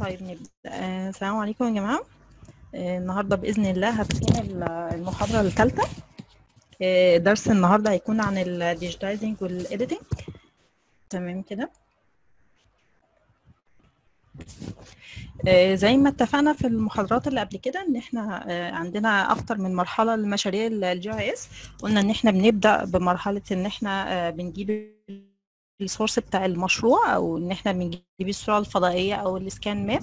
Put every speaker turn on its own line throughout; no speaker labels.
طيب نبدأ آه، السلام عليكم يا جماعة آه، النهاردة بإذن الله هتكون ال- المحاضرة الثالثة آه، درس النهاردة هيكون عن الديجيتايزنج والإيديتنج تمام كده آه، زي ما اتفقنا في المحاضرات اللي قبل كده ان احنا آه، عندنا اكتر من مرحله لمشاريع الجي اي اس قلنا ان احنا بنبدا بمرحله ان احنا آه، بنجيب السورس بتاع المشروع او ان احنا بنجيب الصوره الفضائيه او السكان ماب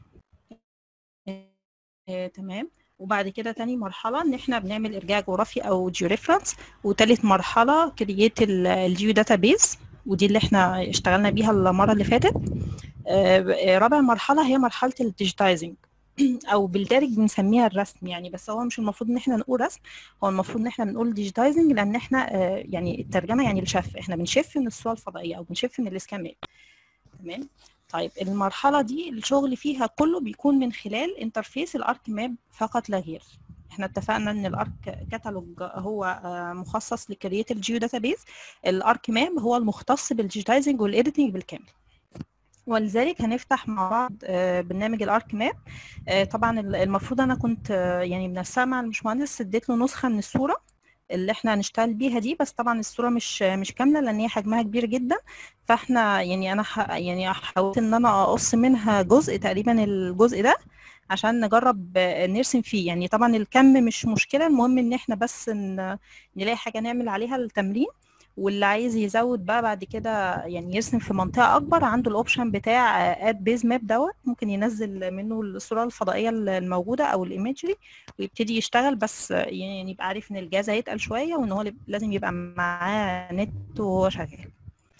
آه، تمام وبعد كده تاني مرحلة ان احنا بنعمل ارجاع جغرافي او جيو ريفرنس وتالت مرحلة كرييت الجيو داتابيز ودي اللي احنا اشتغلنا بيها المرة اللي فاتت آه، رابع مرحلة هي مرحلة الديجيتايزنج او بالدارج بنسميها الرسم يعني بس هو مش المفروض ان احنا نقول رسم هو المفروض ان احنا بنقول ديجيتايزنج لان احنا آه، يعني الترجمة يعني الشف احنا بنشف من الصورة الفضائية او بنشف من الاسكان ماب تمام طيب المرحلة دي الشغل فيها كله بيكون من خلال انترفيس الارك ماب فقط لا غير احنا اتفقنا ان الارك كتالوج هو آه، مخصص لكرييت الجيو داتابيز الارك ماب هو المختص بالديجيتايزنج والايديتنج بالكامل ولذلك هنفتح مع بعض آه، برنامج الارك ماب آه، طبعا ال- المفروض انا كنت آه، يعني منسقه مع الباشمهندس اديت له نسخه من الصوره اللي احنا هنشتغل بيها دي بس طبعا الصوره مش مش كامله لان هي حجمها كبير جدا فاحنا يعني انا ح... يعني حاولت ان انا اقص منها جزء تقريبا الجزء ده عشان نجرب آه، نرسم فيه يعني طبعا الكم مش مشكله المهم ان احنا بس ن... نلاقي حاجه نعمل عليها التمرين واللي عايز يزود بقى بعد كده يعني يرسم في منطقة أكبر عنده الأوبشن بتاع اد بيز ماب دوت ممكن ينزل منه الصورة الفضائية الموجودة أو الإيمجري ويبتدي يشتغل بس يعني يبقى عارف إن الجهاز هيتقل شوية وإن هو لازم يبقى معاه نت وهو شغال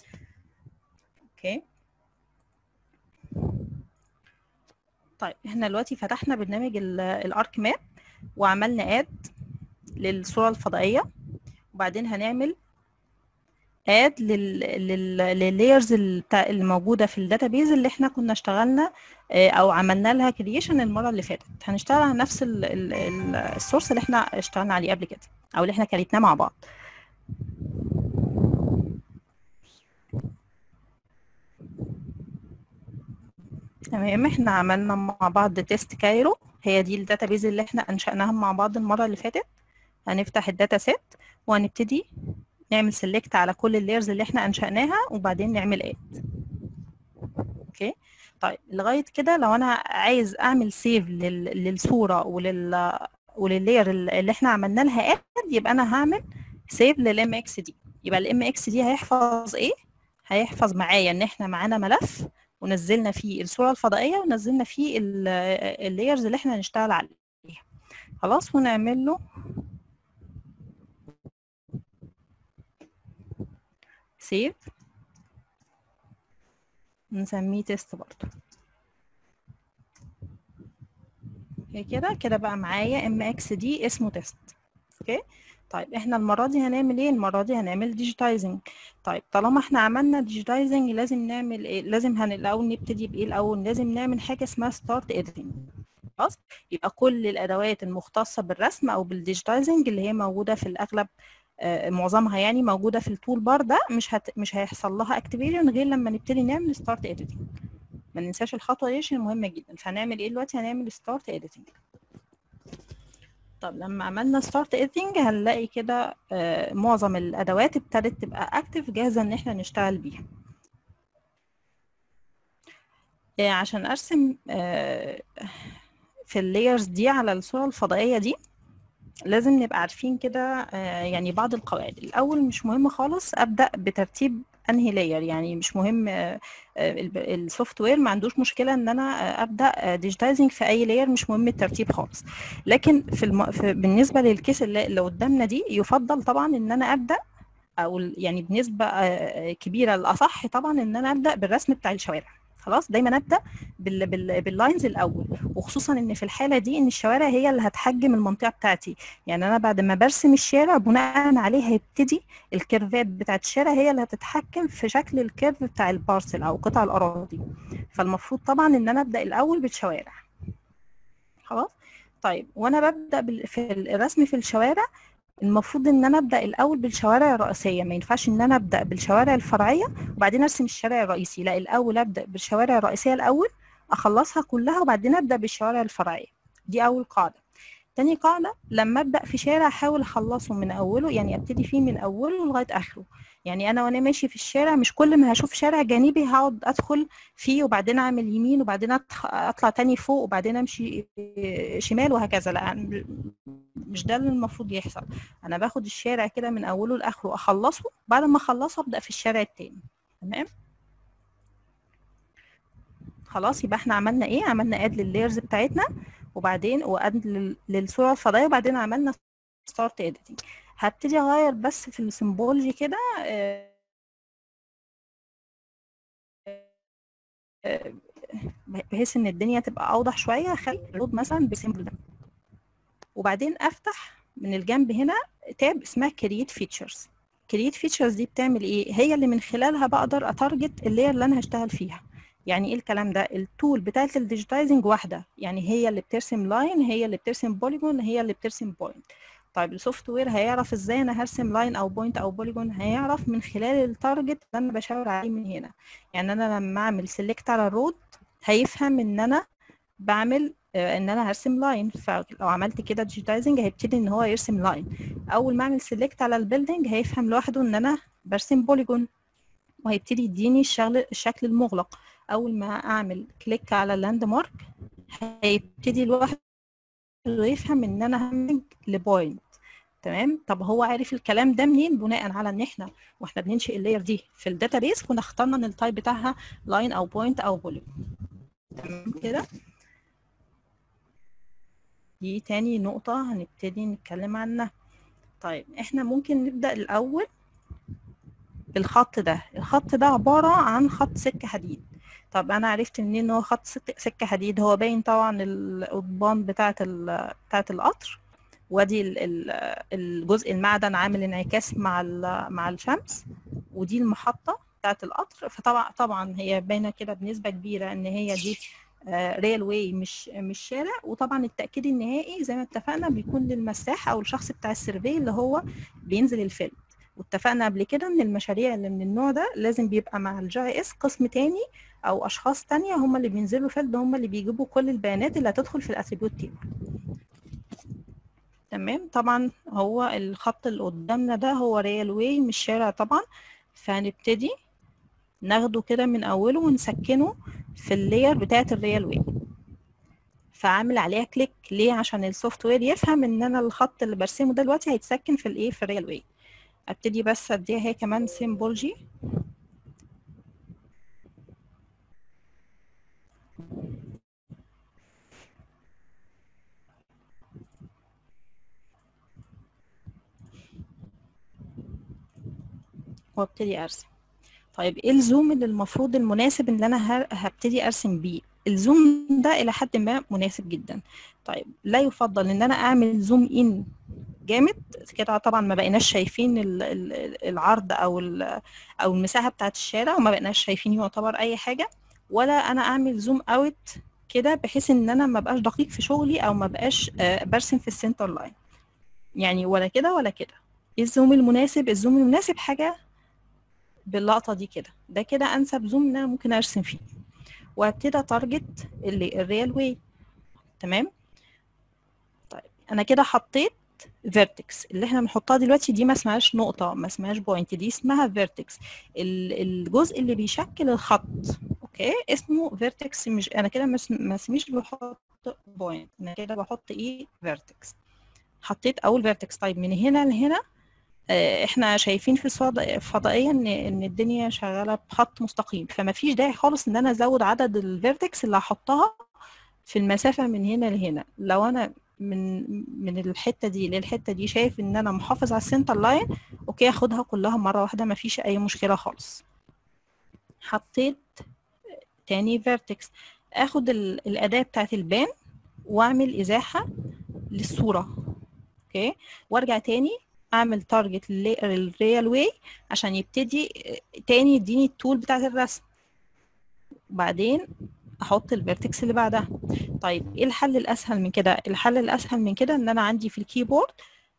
أوكي طيب احنا دلوقتي فتحنا برنامج الارك ماب وعملنا اد للصورة الفضائية وبعدين هنعمل اد لللايرز اللي موجوده في الداتابيز اللي احنا كنا اشتغلنا آه، او عملنا لها كرييشن المره اللي فاتت هنشتغل على نفس ال- ال- ال- السورس اللي احنا اشتغلنا عليه قبل كده او اللي احنا كريتناه مع بعض تمام احنا عملنا مع بعض تيست كايرو هي دي الداتابيز اللي احنا انشأناها مع بعض المره اللي فاتت هنفتح الداتا سيت وهنبتدي نعمل سيلكت على كل اللايرز اللي احنا انشأناها وبعدين نعمل اد اوكي طيب لغايه كده لو انا عايز اعمل سيف للصوره ولل ولللاير اللي احنا عملنا لها اد يبقى انا هعمل سيف للام اكس دي يبقى الام اكس دي هيحفظ ايه هيحفظ معايا ان احنا معانا ملف ونزلنا فيه الصوره الفضائيه ونزلنا فيه اللايرز اللي احنا هنشتغل عليها خلاص ونعمل له سيف نسميه تيست برضو اوكي كده كده بقى معايا ام اكس دي اسمه تيست اوكي طيب احنا المره دي هنعمل ايه المره دي هنعمل ديجيتايزنج طيب طالما احنا عملنا ديجيتايزنج لازم نعمل ايه لازم هن... الاول نبتدي بايه الاول لازم نعمل حاجه اسمها ستارت اديتنج خلاص يبقى كل الادوات المختصه بالرسم او بالديجيتايزنج اللي هي موجوده في الاغلب آه، معظمها يعني موجوده في التول بار ده مش هت... مش هيحصل لها اكتيفيشن غير لما نبتدي نعمل ستارت اديتنج ما ننساش الخطوه دي عشان مهمه جدا فهنعمل ايه دلوقتي هنعمل ستارت اديتنج طب لما عملنا ستارت اديتنج هنلاقي كده آه، معظم الادوات ابتدت تبقى اكتف جاهزه ان احنا نشتغل بيها آه، عشان ارسم آه، في اللايرز دي على الصوره الفضائيه دي لازم نبقى عارفين كده آه، يعني بعض القواعد الاول مش مهم خالص ابدا بترتيب انهي لاير يعني مش مهم السوفت وير ما عندوش مشكله ان انا آه، ابدا ديجيتايزنج في اي لاير مش مهم الترتيب خالص لكن في, الم... في بالنسبه للكيس اللي اللي قدامنا دي يفضل طبعا ان انا ابدا او ال- يعني بنسبه آه، كبيره الاصح طبعا ان انا ابدا بالرسم بتاع الشوارع خلاص دايما ابدا بال بال باللاينز الاول وخصوصا ان في الحاله دي ان الشوارع هي اللي هتحجم المنطقه بتاعتي يعني انا بعد ما برسم الشارع بناء عليه هيبتدي الكيرفات بتاعت الشارع هي اللي هتتحكم في شكل الكيرف بتاع البارسل او قطع الاراضي فالمفروض طبعا ان انا ابدا الاول بالشوارع خلاص طيب وانا ببدا بال- في الرسم في الشوارع المفروض ان انا ابدا الاول بالشوارع الرئيسيه ما ينفعش ان انا ابدا بالشوارع الفرعيه وبعدين ارسم الشارع الرئيسي لا الاول ابدا بالشوارع الرئيسيه الاول اخلصها كلها وبعدين ابدا بالشوارع الفرعيه دي اول قاعده تاني قاعدة لما أبدأ في شارع أحاول أخلصه من أوله يعني أبتدي فيه من أوله لغاية آخره يعني أنا وأنا ماشي في الشارع مش كل ما هشوف شارع جانبي هقعد أدخل فيه وبعدين أعمل يمين وبعدين أطلع تاني فوق وبعدين أمشي شمال وهكذا لا مش ده اللي المفروض يحصل أنا باخد الشارع كده من أوله لآخره أخلصه بعد ما أخلصه أبدأ في الشارع التاني تمام خلاص يبقى احنا عملنا ايه عملنا اد لللايرز بتاعتنا وبعدين واد للصوره الفضائيه وبعدين عملنا ستارت اديتنج هبتدي اغير بس في السيمبولوجي كده بحيث ان الدنيا تبقى اوضح شويه خلي الرود مثلا بسيمبل ده وبعدين افتح من الجنب هنا تاب اسمها كرييت فيتشرز كرييت فيتشرز دي بتعمل ايه هي اللي من خلالها بقدر اتارجت اللاير اللي انا هشتغل فيها يعني ايه الكلام ده التول بتاعت الديجيتايزنج واحده يعني هي اللي بترسم لاين هي اللي بترسم بوليجون هي اللي بترسم بوينت طيب السوفت وير هيعرف ازاي انا هرسم لاين او بوينت او بوليجون هيعرف من خلال التارجت اللي انا بشاور عليه من هنا يعني انا لما اعمل سيلكت على الرود هيفهم ان انا بعمل ان انا هرسم لاين فلو عملت كده ديجيتايزنج هيبتدي ان هو يرسم لاين اول ما اعمل سيلكت على البيلدينج هيفهم لوحده ان انا برسم بوليجون وهيبتدي يديني الشغل الشكل المغلق اول ما اعمل كليك على اللاند مارك هيبتدي لوحده يفهم ان انا همج لبوينت تمام طب هو عارف الكلام ده منين بناء على ان احنا واحنا بننشئ اللاير دي في الداتابيس كنا اخترنا ان التايب بتاعها لاين او بوينت او فوليوم تمام كده دي تاني نقطة هنبتدي نتكلم عنها طيب احنا ممكن نبدأ الأول بالخط ده الخط ده عبارة عن خط سكة حديد طب انا عرفت منين ان هو خط سكة حديد هو باين طبعا القضبان بتاعة بتاعة القطر وادي الجزء المعدن عامل انعكاس مع مع الشمس ودي المحطة بتاعة القطر فطبعا طبعا هي باينة كده بنسبة كبيرة ان هي دي ريل واي مش مش شارع وطبعا التاكيد النهائي زي ما اتفقنا بيكون للمساح او الشخص بتاع السيرفي اللي هو بينزل الفيلد واتفقنا قبل كده ان المشاريع اللي من النوع ده لازم بيبقى مع الجي اس قسم تاني او اشخاص تانية هم اللي بينزلوا فيلد هم اللي بيجيبوا كل البيانات اللي هتدخل في الاتريبيوت تيبل تمام طبعا هو الخط اللي قدامنا ده هو ريال واي مش شارع طبعا فهنبتدي ناخده كده من اوله ونسكنه في اللاير بتاعه الريال واي فعامل عليها كليك ليه عشان السوفت وير يفهم ان انا الخط اللي برسمه ده دلوقتي هيتسكن في الايه في الريال واي ابتدي بس اديها هي كمان سيمبولوجي وابتدي ارسم طيب ايه الزوم اللي المفروض المناسب اللي انا هبتدي ارسم بيه الزوم ده الى حد ما مناسب جدا طيب لا يفضل ان انا اعمل زوم ان جامد كده طبعا ما بقيناش شايفين العرض او او المساحه بتاعه الشارع وما بقيناش شايفين يعتبر اي حاجه ولا انا اعمل زوم اوت كده بحيث ان انا ما بقاش دقيق في شغلي او ما بقاش برسم في السنتر لاين يعني ولا كده ولا كده الزوم المناسب الزوم المناسب حاجه باللقطه دي كده ده كده انسب زوم ان انا ممكن ارسم فيه وابتدي اتارجت اللي الريال واي تمام طيب انا كده حطيت فيرتكس اللي احنا بنحطها دلوقتي دي ما اسمهاش نقطه ما اسمهاش بوينت دي اسمها فيرتكس الجزء اللي بيشكل الخط اوكي اسمه فيرتكس مش انا كده ما اسميش بحط بوينت انا كده بحط ايه فيرتكس حطيت اول فيرتكس طيب من هنا لهنا احنا شايفين في الصور الفضائيه ان ان الدنيا شغاله بخط مستقيم فما فيش داعي خالص ان انا ازود عدد الفيرتكس اللي هحطها في المسافه من هنا لهنا لو انا من من الحته دي للحته دي شايف ان انا محافظ على السنتر لاين اوكي اخدها كلها مره واحده ما فيش اي مشكله خالص حطيت تاني فيرتكس اخد الاداه بتاعت البان واعمل ازاحه للصوره اوكي وارجع تاني اعمل تارجت للريال واي عشان يبتدي تاني يديني التول بتاعت الرسم وبعدين احط الفيرتكس اللي بعدها طيب ايه الحل الاسهل من كده الحل الاسهل من كده ان انا عندي في الكيبورد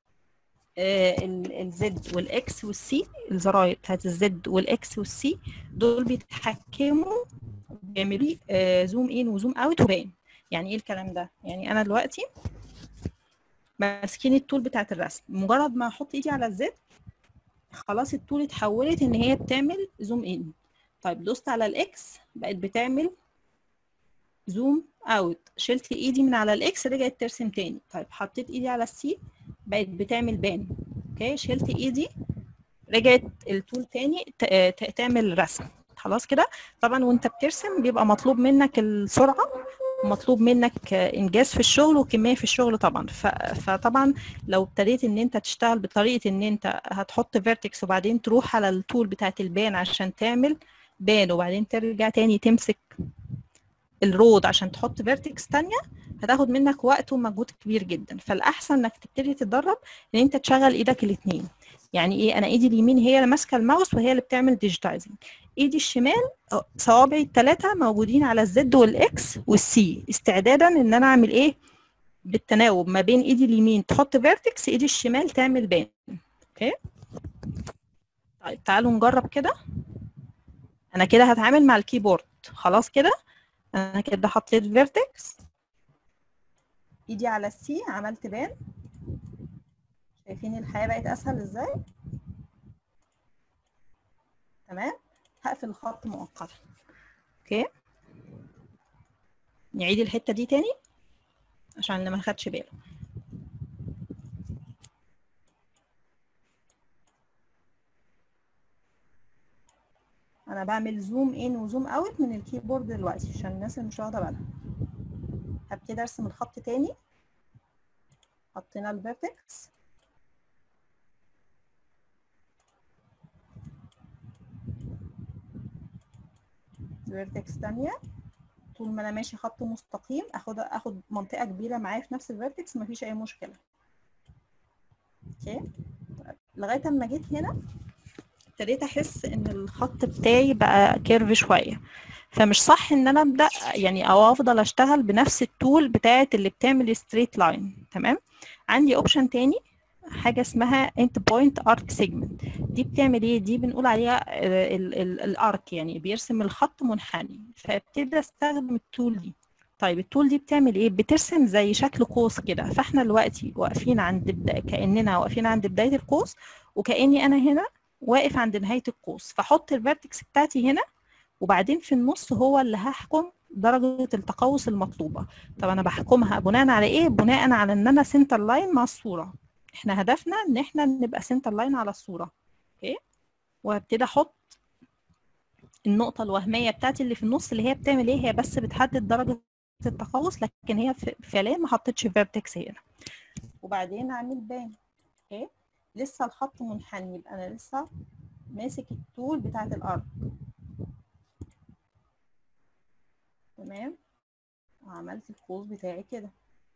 الزد والاكس والسي الزراير بتاعت الزد والاكس والسي دول بيتحكموا بيعملوا لي آه زوم ان وزوم اوت وبان يعني ايه الكلام ده يعني انا دلوقتي ماسكين التول بتاعت الرسم مجرد ما احط ايدي على الزد خلاص التول اتحولت ان هي بتعمل زوم ان طيب دوست على الاكس بقت بتعمل زوم اوت شلت ايدي من على الاكس رجعت ترسم تاني طيب حطيت ايدي على السي بقت بتعمل بان اوكي شلت ايدي رجعت التول تاني تعمل رسم خلاص كده طبعا وانت بترسم بيبقى مطلوب منك السرعه مطلوب منك انجاز في الشغل وكميه في الشغل طبعا فطبعا لو ابتديت ان انت تشتغل بطريقه ان انت هتحط فيرتكس وبعدين تروح على التول بتاعت البان عشان تعمل بان وبعدين ترجع تاني تمسك الرود عشان تحط فيرتكس تانية هتاخد منك وقت ومجهود كبير جدا فالاحسن انك تبتدي تتدرب ان انت تشغل ايدك الاثنين يعني ايه انا ايدي اليمين هي اللي ماسكه الماوس وهي اللي بتعمل ديجيتايزنج ايدي الشمال صوابعي الثلاثه موجودين على الزد والاكس والسي استعدادا ان انا اعمل ايه بالتناوب ما بين ايدي اليمين تحط فيرتكس ايدي الشمال تعمل بان اوكي طيب تعالوا نجرب كده انا كده هتعامل مع الكيبورد خلاص كده انا كده حطيت فيرتكس ايدي على السي عملت بان شايفين الحياه بقت اسهل ازاي تمام هقفل الخط مؤقتا اوكي نعيد الحته دي تاني عشان اللي ما خدش باله انا بعمل زوم ان وزوم اوت من الكيبورد دلوقتي عشان الناس اللي مش واخده بالها هبتدي ارسم الخط تاني حطينا الفيرتكس فيرتكس تانية طول ما انا ماشي خط مستقيم اخد اخد منطقه كبيره معايا في نفس الفيرتكس مفيش اي مشكله اوكي لغايه اما جيت هنا ابتديت احس ان الخط بتاعي بقى كيرف شويه فمش صح ان انا ابدا يعني او افضل اشتغل بنفس التول بتاعت اللي بتعمل ستريت لاين تمام عندي اوبشن تاني حاجه اسمها انت بوينت ارك سيجمنت دي بتعمل ايه دي بنقول عليها الارك يعني بيرسم الخط منحني فابتدي استخدم التول دي طيب التول دي بتعمل ايه بترسم زي شكل قوس كده فاحنا دلوقتي واقفين عند بدا... كاننا واقفين عند بدايه القوس وكاني انا هنا واقف عند نهايه القوس فاحط الفيرتكس بتاعتي هنا وبعدين في النص هو اللي هحكم درجة التقوس المطلوبة طب أنا بحكمها بناء على إيه؟ بناء على إن أنا سنتر لاين مع الصورة إحنا هدفنا إن إحنا نبقى سنتر لاين على الصورة أوكي؟ وهبتدي أحط النقطة الوهمية بتاعتي اللي في النص اللي هي بتعمل إيه؟ هي بس بتحدد درجة التقوس لكن هي فعليا ما حطيتش فيرتكس هنا وبعدين أعمل بان أوكي؟ لسه الخط منحني يبقى أنا لسه ماسك التول بتاعت الأرض تمام وعملت القوس بتاعي كده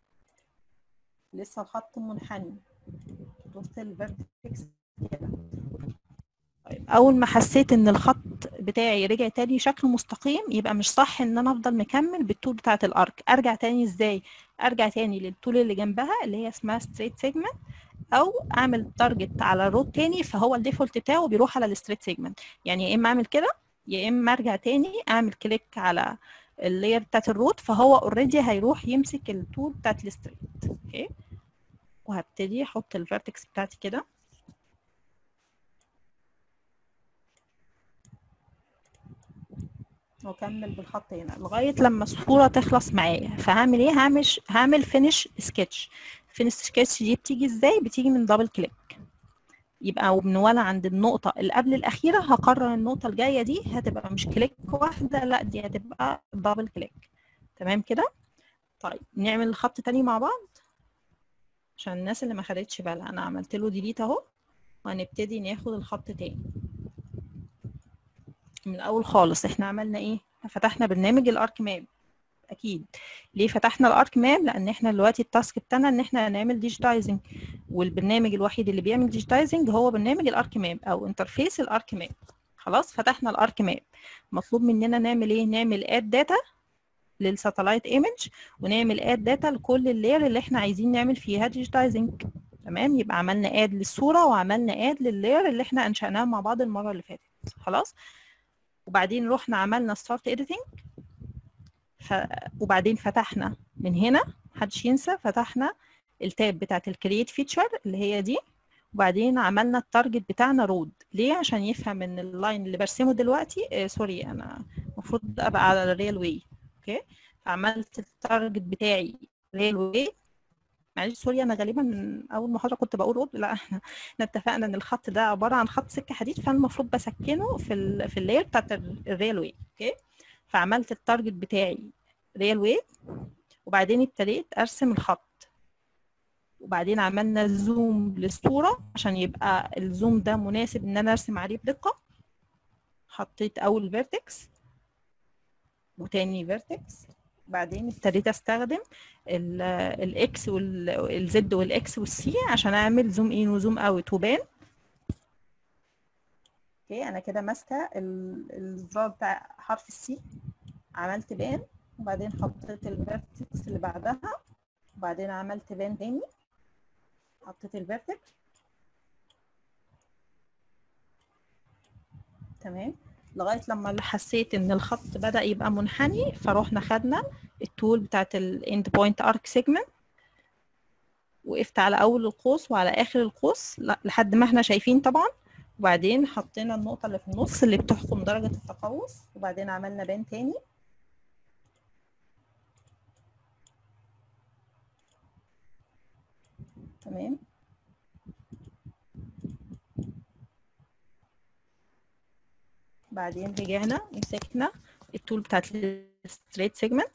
لسه الخط منحني دوست الفيرتكس كده طيب اول ما حسيت ان الخط بتاعي رجع تاني شكل مستقيم يبقى مش صح ان انا افضل مكمل بالطول بتاعه الارك ارجع تاني ازاي ارجع تاني للطول اللي جنبها اللي هي اسمها ستريت سيجمنت او اعمل تارجت على الرود تاني فهو الديفولت بتاعه بيروح على الستريت سيجمنت يعني يا اما اعمل كده يا اما ارجع تاني اعمل كليك على اللاير بتاعت الروت فهو اوريدي هيروح يمسك التول بتاعت الستريت اوكي وهبتدي احط الفيرتكس بتاعتي كده واكمل بالخط هنا لغايه لما الصوره تخلص معايا فهعمل ايه هعمل هعمل فينش سكتش فينش سكتش دي بتيجي ازاي بتيجي من دبل كليك يبقى من ولا عند النقطة اللي قبل الأخيرة هقرر النقطة الجاية دي هتبقى مش كليك واحدة لا دي هتبقى دبل كليك تمام كده طيب نعمل الخط تاني مع بعض عشان الناس اللي ما خدتش بالها أنا عملت له ديليت أهو وهنبتدي ناخد الخط تاني من الأول خالص احنا عملنا ايه فتحنا برنامج الارك ماب اكيد ليه فتحنا الارك ماب لان احنا دلوقتي التاسك بتاعنا ان احنا نعمل ديجيتايزنج والبرنامج الوحيد اللي بيعمل ديجيتايزنج هو برنامج الارك ماب او انترفيس الارك ماب خلاص فتحنا الارك ماب مطلوب مننا نعمل ايه نعمل اد داتا للساتلايت ايمج ونعمل اد داتا لكل اللاير اللي احنا عايزين نعمل فيها ديجيتايزنج تمام يبقى عملنا اد للصوره وعملنا اد لللاير اللي احنا انشأناها مع بعض المره اللي فاتت خلاص وبعدين رحنا عملنا ستارت اديتنج ف... وبعدين فتحنا من هنا محدش ينسى فتحنا التاب بتاعت الكرييت فيتشر اللي هي دي وبعدين عملنا التارجت بتاعنا رود ليه عشان يفهم ان اللاين اللي برسمه دلوقتي آه سوري انا المفروض ابقى على الريل واي اوكي فعملت التارجت بتاعي ريل واي معلش سوري انا غالبا من اول محاضره كنت بقول رود لا احنا احنا اتفقنا ان الخط ده عباره عن خط سكه حديد فانا المفروض بسكنه في ال في اللاير بتاعت الريل واي اوكي فعملت التارجت بتاعي ريل واي وبعدين ابتديت ارسم الخط وبعدين عملنا زوم للصورة عشان يبقى الزوم ده مناسب ان انا ارسم عليه بدقة حطيت اول فيرتكس وتاني فيرتكس بعدين ابتديت استخدم الاكس والزد والاكس والسي عشان اعمل زوم ان وزوم اوت وبان اوكي انا كده ماسكه الزرار بتاع حرف السي عملت بان وبعدين حطيت الفيرتكس اللي بعدها وبعدين عملت بان تاني حطيت الفيرتكس تمام لغايه لما حسيت ان الخط بدا يبقى منحني فروحنا خدنا التول بتاعت الاند بوينت ارك سيجمنت وقفت على اول القوس وعلى اخر القوس لحد ما احنا شايفين طبعا وبعدين حطينا النقطه اللي في النص اللي بتحكم درجه التقوس وبعدين عملنا بان تاني تمام بعدين رجعنا مسكنا التول بتاعت الستريت سيجمنت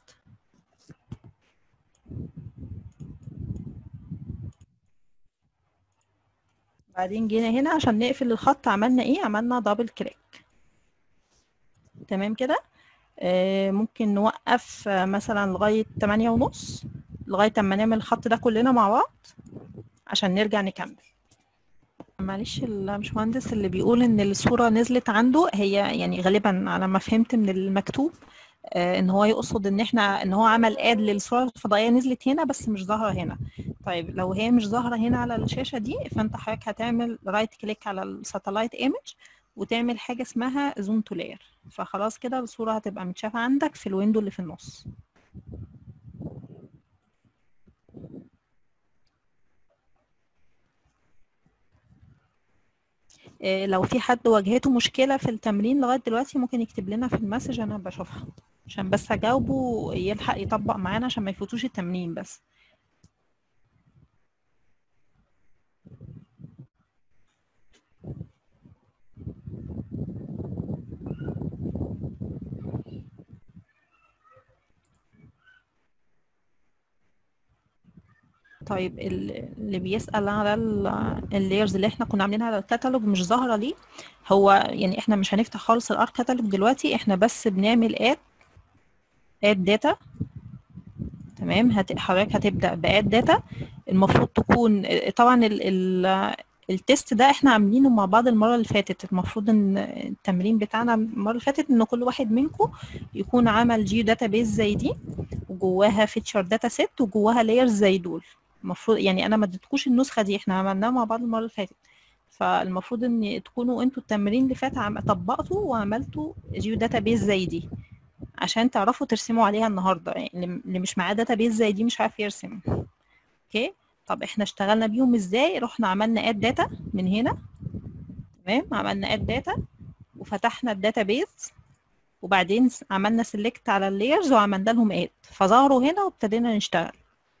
بعدين جينا هنا عشان نقفل الخط عملنا ايه عملنا دبل كليك تمام كده آه ممكن نوقف آه مثلا لغايه 8 ونص لغايه اما نعمل الخط ده كلنا مع بعض عشان نرجع نكمل معلش المهندس اللي بيقول ان الصوره نزلت عنده هي يعني غالبا على ما فهمت من المكتوب آه ان هو يقصد ان احنا ان هو عمل اد للصوره الفضائيه نزلت هنا بس مش ظاهره هنا طيب لو هي مش ظاهره هنا على الشاشه دي فانت حضرتك هتعمل رايت كليك على الساتلايت ايمج وتعمل حاجه اسمها زوم تو لاير فخلاص كده الصوره هتبقى متشافه عندك في الويندو اللي في النص لو في حد واجهته مشكله في التمرين لغايه دلوقتي ممكن يكتب لنا في المسج انا بشوفها عشان بس اجاوبه يلحق يطبق معانا عشان ما يفوتوش التمرين بس طيب اللي بيسأل على اللايرز اللي احنا كنا عاملينها على الكتالوج مش ظاهرة ليه هو يعني احنا مش هنفتح خالص الار كتالوج دلوقتي احنا بس بنعمل اد اد داتا تمام هت... حضرتك هتبدأ باد داتا المفروض تكون طبعا ال... ال... التست ده احنا عاملينه مع بعض المرة اللي فاتت المفروض ان التمرين بتاعنا المرة اللي فاتت ان كل واحد منكم يكون عمل جيو داتا بيز زي دي وجواها فيتشر داتا سيت وجواها لايرز زي دول المفروض يعني انا ما اديتكوش النسخه دي احنا عملناها مع بعض المره اللي فاتت فالمفروض ان تكونوا انتوا التمرين اللي فات عم طبقتوا وعملتوا جيو داتا بيز زي دي عشان تعرفوا ترسموا عليها النهارده يعني اللي مش معاه داتا بيز زي دي مش عارف يرسم اوكي طب احنا اشتغلنا بيهم ازاي رحنا عملنا اد داتا من هنا تمام عملنا اد داتا وفتحنا الداتا بيز وبعدين عملنا سيلكت على اللايرز وعملنا لهم اد فظهروا هنا وابتدينا نشتغل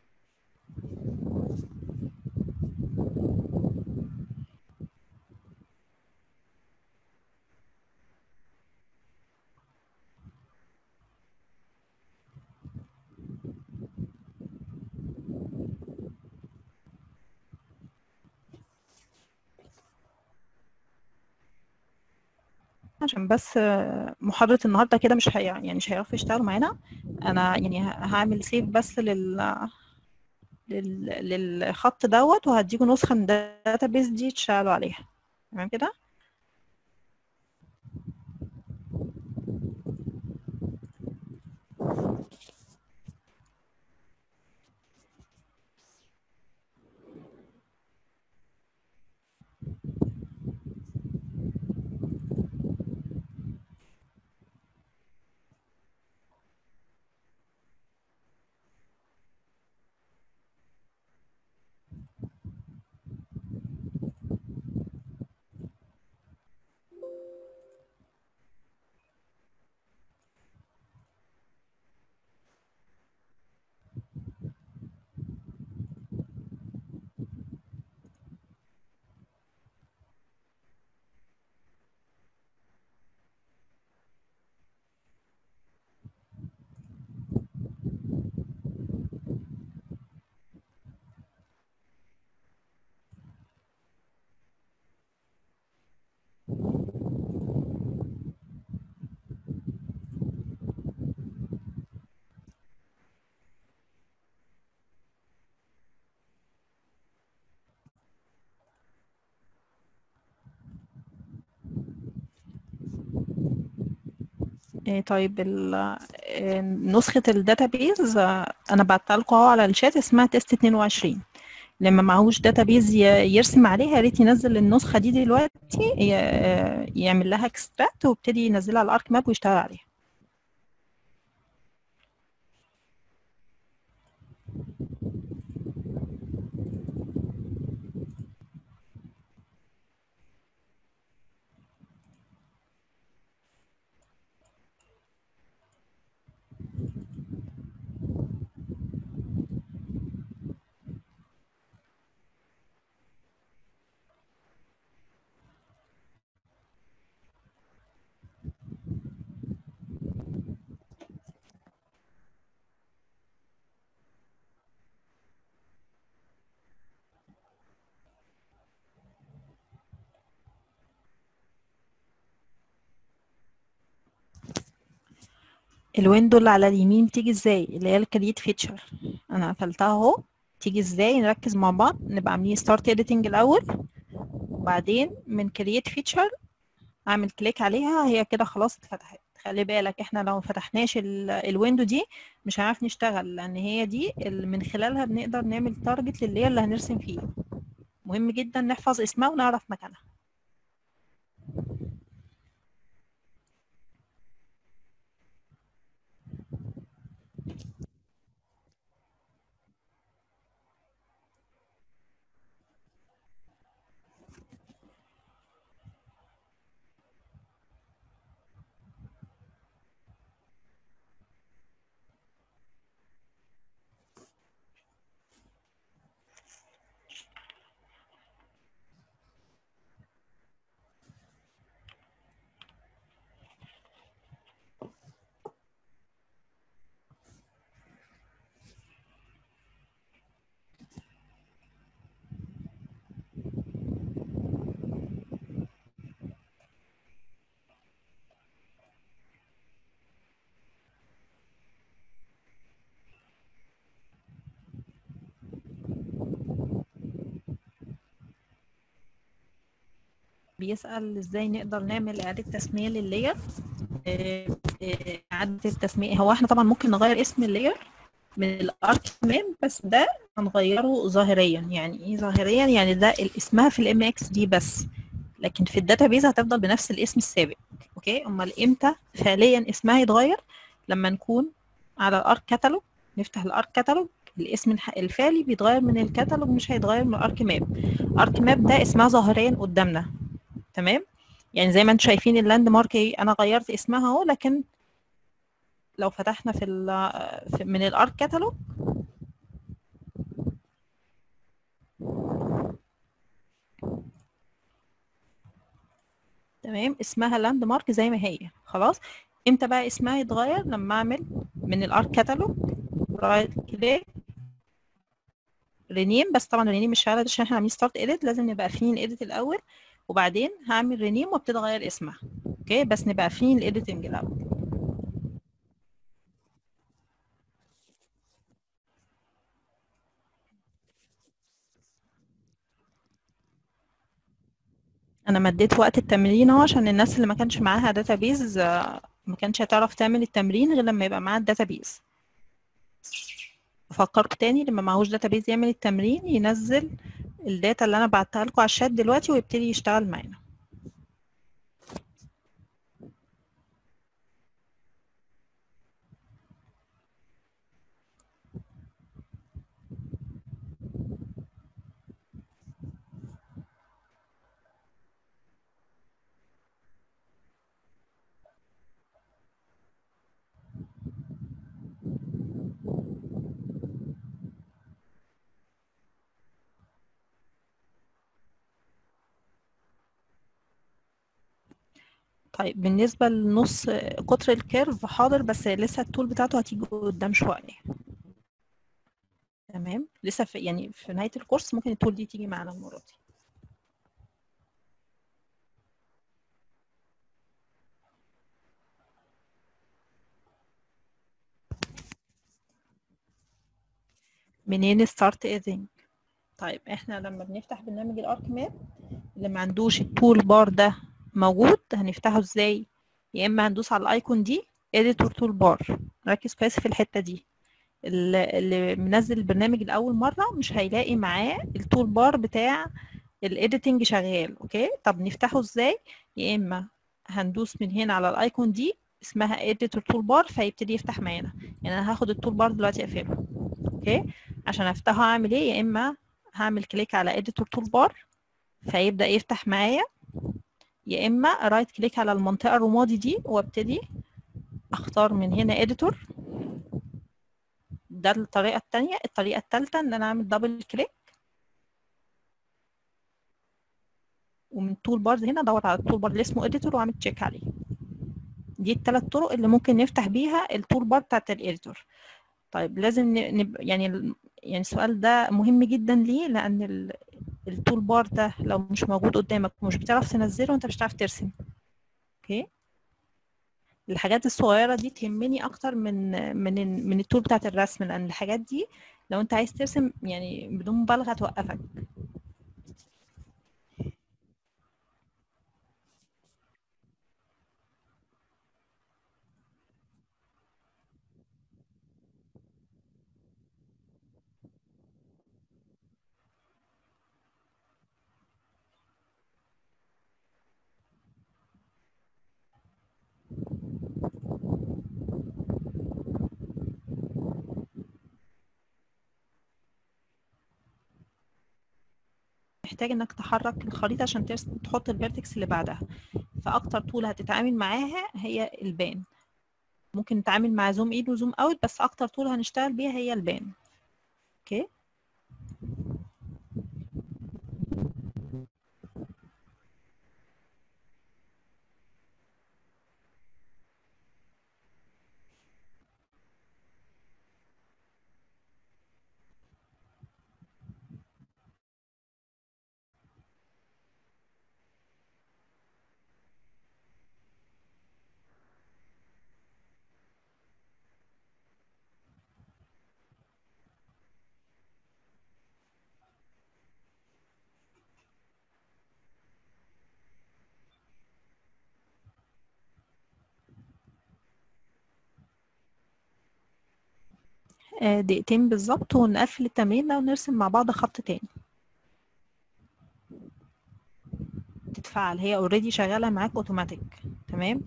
عشان بس محاضرة النهاردة كده مش هي يعني مش هيعرفوا يشتغلوا معانا أنا يعني هعمل سيف بس لل لل... للخط دوت وهديكوا نسخة من الداتابيس دي تشتغلوا عليها تمام كده إيه طيب ال- آه، نسخة الداتابيز آه، أنا بعتها لكم أهو على الشات اسمها تيست 22 لما معهوش داتابيز ي- يرسم عليها يا ريت ينزل النسخة دي دلوقتي ي- آه، يعمل لها اكستراكت ويبتدي ينزلها على الارك ماب ويشتغل عليها الويندو اللي على اليمين تيجي ازاي اللي هي الكرييت فيتشر انا قفلتها اهو تيجي ازاي نركز مع بعض نبقى عاملين ستارت اديتنج الاول وبعدين من كرييت فيتشر اعمل كليك عليها هي كده خلاص اتفتحت خلي بالك احنا لو ما فتحناش ال- الويندو دي مش هنعرف نشتغل لان هي دي اللي من خلالها بنقدر نعمل تارجت للي اللي هنرسم فيه مهم جدا نحفظ اسمها ونعرف مكانها بيسأل ازاي نقدر نعمل إعادة تسمية لللاير آه، آه، إعادة التسمية هو احنا طبعا ممكن نغير اسم اللاير من الارك ماب بس ده هنغيره ظاهريا يعني ايه ظاهريا يعني ده ال- اسمها في الام اكس دي بس لكن في الداتابيز هتفضل بنفس الاسم السابق اوكي امال امتى فعليا اسمها يتغير لما نكون على الارك كاتالوج نفتح الارك كاتالوج الاسم الح- الفعلي بيتغير من الكاتالوج مش هيتغير من الارك ماب ارك ماب ده اسمها ظاهريا قدامنا تمام يعني زي ما انتم شايفين اللاند مارك اهي انا غيرت اسمها اهو لكن لو فتحنا في, ال- في من الارك كاتالوج تمام اسمها لاند مارك زي ما هي خلاص امتى بقى اسمها يتغير لما اعمل من الارك كاتالوج رايت كليك رينيم بس طبعا رينيم مش شغاله عشان احنا عاملين ستارت اديت لازم نبقى قافلين الايديت الاول وبعدين هعمل رينيم وابتدي اغير اسمها اوكي بس نبقى قافلين الايديتنج الاول انا مديت وقت التمرين اهو عشان الناس اللي ما كانش معاها داتابيز ما كانش هتعرف تعمل التمرين غير لما يبقى معاها الداتابيز بفكركم تاني لما معهوش داتابيز يعمل التمرين ينزل الداتا اللي انا بعتها لكم على الشات دلوقتي ويبتدي يشتغل معانا طيب بالنسبة لنص قطر الكيرف حاضر بس لسه التول بتاعته هتيجي قدام شوية تمام لسه في يعني في نهاية الكورس ممكن التول دي تيجي معانا المرة دي منين ستارت ايدنج طيب احنا لما بنفتح برنامج الارك ماب اللي ما عندوش التول بار ده موجود هنفتحه ازاي يا اما هندوس على الايكون دي editor toolbar ركز كويس في الحتة دي اللي اللي منزل البرنامج لأول مرة مش هيلاقي معاه التول بار بتاع الايديتنج شغال اوكي طب نفتحه ازاي يا اما هندوس من هنا على الايكون دي اسمها editor toolbar فيبتدي يفتح معانا يعني انا هاخد التول بار دلوقتي اقفله اوكي عشان افتحه هعمل ايه يا اما هعمل كليك على editor toolbar فيبدأ يفتح معايا يا اما رايت كليك على المنطقة الرمادي دي وابتدي اختار من هنا editor ده الطريقة التانية الطريقة التالتة ان انا اعمل دبل كليك ومن التول بارز هنا ادور على التول بار اللي اسمه اديتور واعمل تشيك عليه دي الثلاث طرق اللي ممكن نفتح بيها التول بار بتاعت الاديتور طيب لازم نب... يعني ال- يعني السؤال ده مهم جدا ليه لان ال... التول بار ده لو مش موجود قدامك ومش بتعرف تنزله انت مش هتعرف ترسم اوكي الحاجات الصغيره دي تهمني اكتر من من ال- من التول بتاعت الرسم لان الحاجات دي لو انت عايز ترسم يعني بدون مبالغه توقفك محتاج انك تحرك الخريطة عشان ترسم تحط الفيرتكس اللي بعدها فاكتر طول هتتعامل معاها هي البان ممكن نتعامل مع زوم ان وزوم اوت بس اكتر طول هنشتغل بيها هي البان اوكي آه، دقيقتين بالظبط ونقفل التمرين ده ونرسم مع بعض خط تاني تتفعل هي اوريدي شغالة معاك اوتوماتيك تمام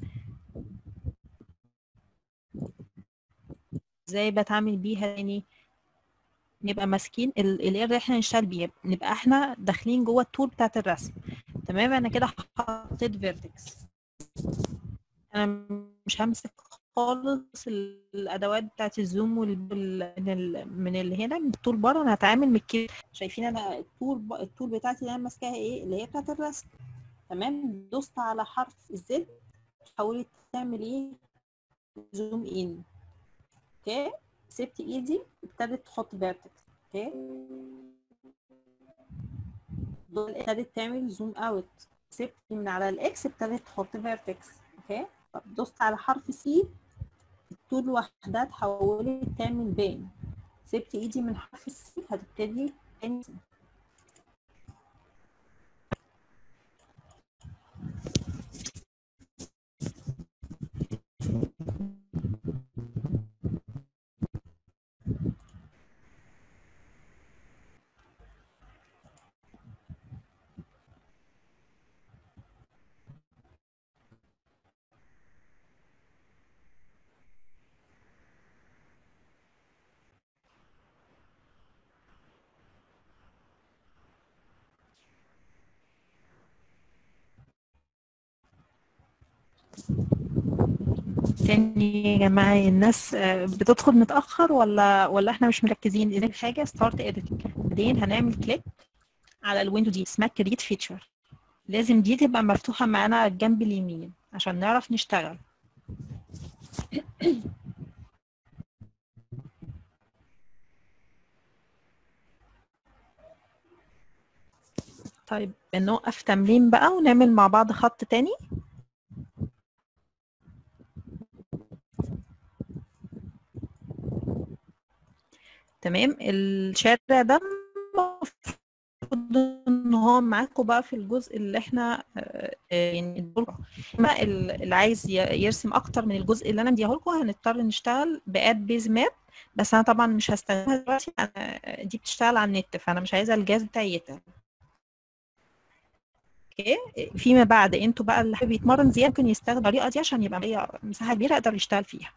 ازاي بتعامل بيها تاني نبقى ماسكين الاير اللي احنا نشتغل بيها نبقى احنا داخلين جوه التول بتاعت الرسم تمام انا كده حطيت فيرتكس انا مش همسك خالص الادوات بتاعت الزوم وال من ال- من اللي هنا من التول بار انا هتعامل من الكي شايفين انا التول ب- التول بتاعتي اللي انا ماسكاها ايه اللي هي بتاعت الرسم تمام دوست على حرف الزد حاولت تعمل ايه زوم ان اوكي سبت ايدي ابتدت تحط فيرتكس اوكي دول ابتدت تعمل زوم اوت سبت من على الاكس ابتدت تحط فيرتكس اوكي طب دوست على حرف سي الطول لوحدها اتحولت تعمل بين سبت ايدي من حرف السي هتبتدي تنزل تاني يا جماعة الناس آه، بتدخل متأخر ولا ولا احنا مش مركزين إذا حاجة ستارت اديتنج بعدين هنعمل كليك على الويندو دي اسمها كريت فيتشر لازم دي تبقى مفتوحة معانا على الجنب اليمين عشان نعرف نشتغل طيب نوقف تمرين بقى ونعمل مع بعض خط تاني تمام الشارع ده المفروض ان ان هو معاكم بقى في الجزء اللي احنا آه، آه، يعني ادولكوا. ما ال- اللي عايز ي- يرسم اكتر من الجزء اللي انا مديه لكم هنضطر نشتغل باد بيز ماب بس انا طبعا مش هستخدمها دلوقتي انا دي بتشتغل على النت فانا مش عايزه الجهاز بتاعي يتعب اوكي فيما بعد انتوا بقى اللي حابب يتمرن زياده ممكن يستخدم الطريقه دي عشان يبقى معايا مساحه كبيره اقدر يشتغل فيها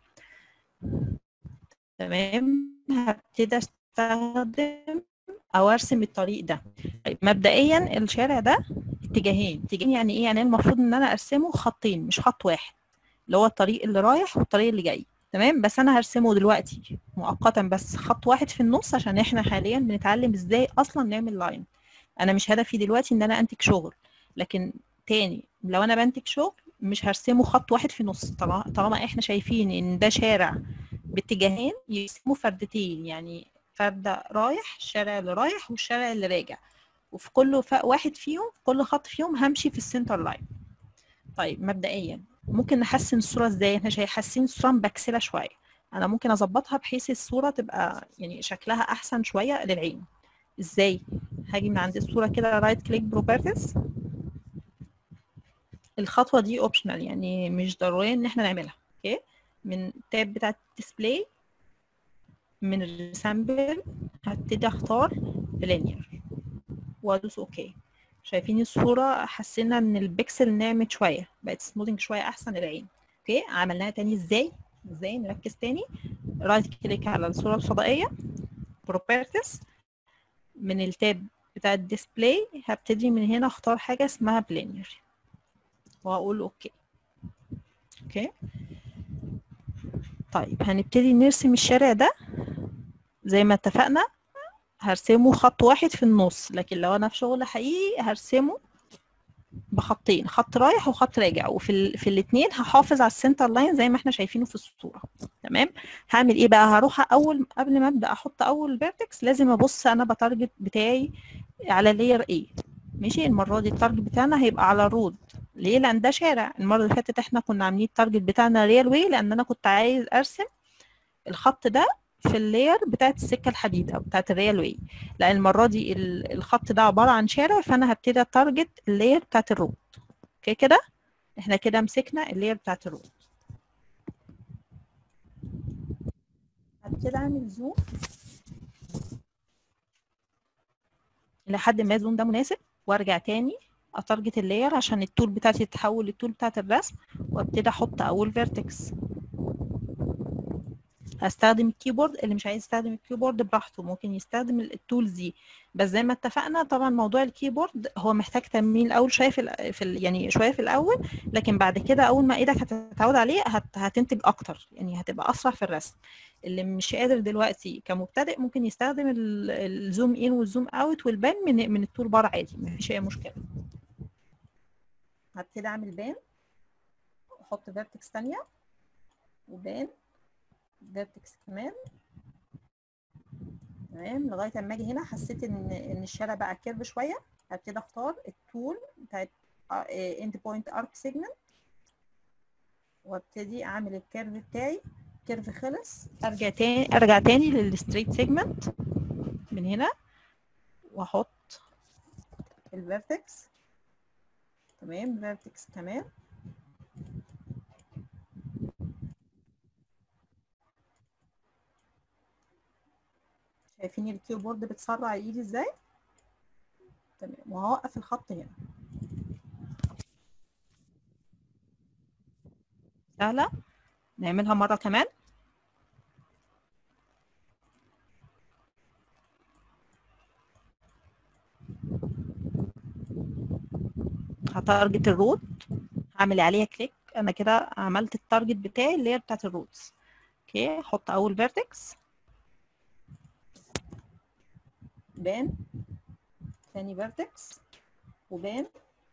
تمام هبتدي استخدم او ارسم الطريق ده طيب مبدئيا الشارع ده اتجاهين اتجاهين يعني ايه يعني المفروض ان انا ارسمه خطين مش خط واحد اللي هو الطريق اللي رايح والطريق اللي جاي تمام بس انا هرسمه دلوقتي مؤقتا بس خط واحد في النص عشان احنا حاليا بنتعلم ازاي اصلا نعمل لاين انا مش هدفي دلوقتي ان انا انتج شغل لكن تاني لو انا بنتج شغل مش هرسمه خط واحد في النص طالما طالما احنا شايفين ان ده شارع باتجاهين يرسموا فردتين يعني فردة رايح الشارع اللي رايح والشارع اللي راجع وفي كل ف- واحد فيهم في كل خط فيهم همشي في السنتر لاين طيب مبدئيا ممكن نحسن الصورة ازاي احنا شايفين حاسين الصورة مبكسلة شوية انا ممكن اظبطها بحيث الصورة تبقى يعني شكلها احسن شوية للعين ازاي هاجي من عند الصورة كده رايت كليك بروبرتيز الخطوة دي اوبشنال يعني مش ضروري ان احنا نعملها اوكي من التاب بتاع الديسبلاي من السامبل هبتدي اختار بلينير وادوس اوكي شايفين الصورة حسينا ان البكسل نعمت شوية بقت سموثنج شوية احسن للعين اوكي عملناها تاني ازاي ازاي نركز تاني رايت كليك على الصورة الفضائية بروبرتيز من التاب بتاع الديسبلاي هبتدي من هنا اختار حاجة اسمها بلينير واقول اوكي اوكي طيب هنبتدي نرسم الشارع ده زي ما اتفقنا هرسمه خط واحد في النص لكن لو انا في شغل حقيقي هرسمه بخطين خط رايح وخط راجع وفي ال... في الاثنين هحافظ على السنتر لاين زي ما احنا شايفينه في الصوره تمام هعمل ايه بقى هروح اول قبل ما ابدا احط اول فيرتكس لازم ابص انا بتارجت بتاعي على لاير ايه ماشي المره دي التارجت بتاعنا هيبقى على الرود ليه لان ده شارع المره اللي فاتت احنا كنا عاملين التارجت بتاعنا ريال واي لان انا كنت عايز ارسم الخط ده في اللاير بتاعت السكه الحديد او بتاعت الريال واي لان المره دي ال- الخط ده عباره عن شارع فانا هبتدي اتارجت اللاير بتاعت الرود اوكي كده احنا كده مسكنا اللاير بتاعت الرود هبتدي اعمل زوم لحد ما الزوم ده مناسب وارجع تاني اتارجت اللاير عشان التول بتاعتي تتحول للتول بتاعت الرسم وابتدي احط اول فيرتكس هستخدم الكيبورد اللي مش عايز يستخدم الكيبورد براحته ممكن يستخدم ال- التولز دي بس زي ما اتفقنا طبعا موضوع الكيبورد هو محتاج تمرين الاول شويه في, ال- في ال- يعني شويه في الاول لكن بعد كده اول ما ايدك هتتعود عليه هت هتنتج اكتر يعني هتبقى اسرع في الرسم اللي مش قادر دلوقتي كمبتدئ ممكن يستخدم ال- الزوم ان والزوم اوت والبان من من التول بار عادي مفيش اي مشكله هبتدي اعمل بان احط فيرتكس تانية وبان فيرتكس كمان تمام لغايه اما اجي هنا حسيت ان ان الشارع بقى كيرف شويه هبتدي اختار التول بتاعت اند بوينت ارك سيجمنت وابتدي اعمل الكيرف بتاعي كيرف خلص ارجع تاني ارجع تاني للستريت سيجمنت من هنا واحط الفيرتكس تمام فيرتكس كمان شايفين الكيبورد بتسرع ايدي ازاي تمام وهوقف الخط هنا سهلة نعملها مرة كمان هتارجت الرود هعمل عليها كليك انا كده عملت التارجت بتاعي اللي هي بتاعت الرودز اوكي احط اول فيرتكس بان ثاني فيرتكس وبان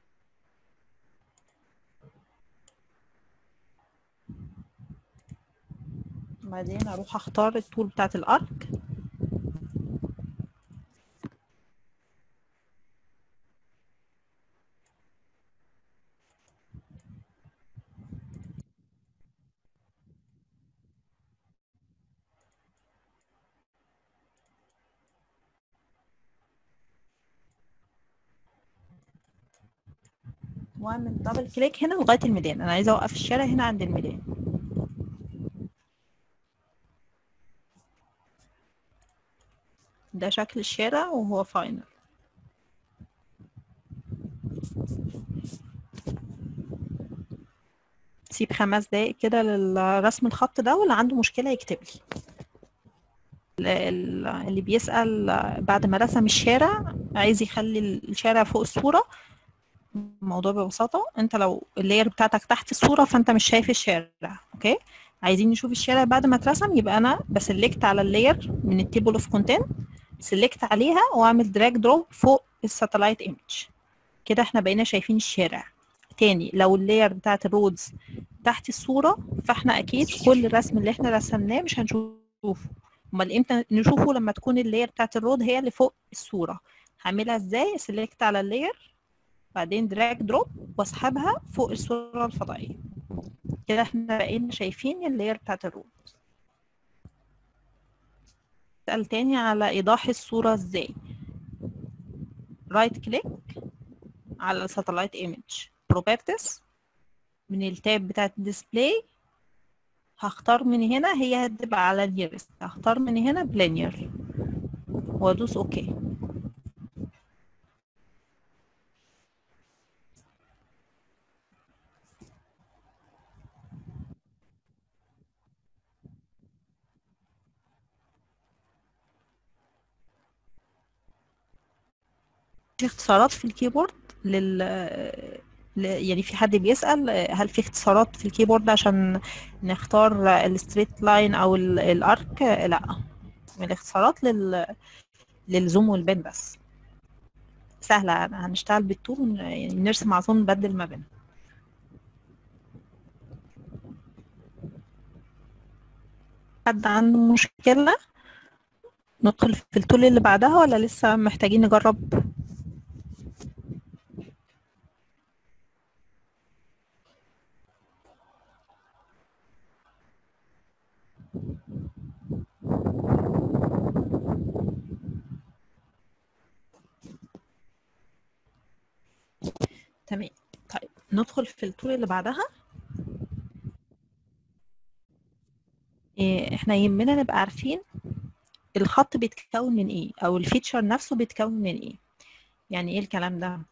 بعدين اروح اختار التول بتاعت الارك واعمل دبل كليك هنا لغايه الميدان انا عايزه اوقف الشارع هنا عند الميدان ده شكل الشارع وهو فاينل سيب خمس دقايق كده للرسم الخط ده واللي عنده مشكلة يكتب لي اللي بيسأل بعد ما رسم الشارع عايز يخلي الشارع فوق الصورة الموضوع ببساطة انت لو اللاير بتاعتك تحت الصورة فانت مش شايف الشارع اوكي عايزين نشوف الشارع بعد ما اترسم يبقى انا بسلكت على اللاير من التيبل اوف كونتنت سلكت عليها واعمل دراج دروب فوق الساتلايت ايمج كده احنا بقينا شايفين الشارع تاني لو اللاير بتاعت الرودز تحت الصورة فاحنا اكيد كل الرسم اللي احنا رسمناه مش هنشوفه امال امتى نشوفه لما تكون اللاير بتاعت الرود هي اللي فوق الصورة هعملها ازاي سلكت على اللاير بعدين دراج دروب واسحبها فوق الصورة الفضائية كده احنا بقينا شايفين اللاير بتاعت الرود اسأل تاني على ايضاح الصورة ازاي رايت كليك على الساتلايت ايمج بروبرتيز من التاب بتاعت الديسبلاي هختار من هنا هي هتبقى على نيرست هختار من هنا بلينير وادوس اوكي في اختصارات في الكيبورد لل يعني في حد بيسأل هل في اختصارات في الكيبورد عشان نختار الستريت لاين او الارك لا من الاختصارات لل للزوم والبين بس سهلة هنشتغل بالطول يعني نرسم على طول نبدل ما بينهم حد عنده مشكلة ندخل في التول اللي بعدها ولا لسه محتاجين نجرب تمام طيب ندخل في التول اللي بعدها إيه احنا يهمنا نبقى عارفين الخط بيتكون من ايه او الفيتشر نفسه بيتكون من ايه يعني ايه الكلام ده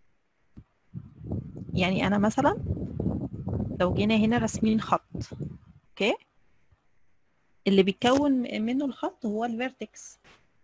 يعني انا مثلا لو جينا هنا راسمين خط اوكي اللي بيتكون منه الخط هو الفيرتكس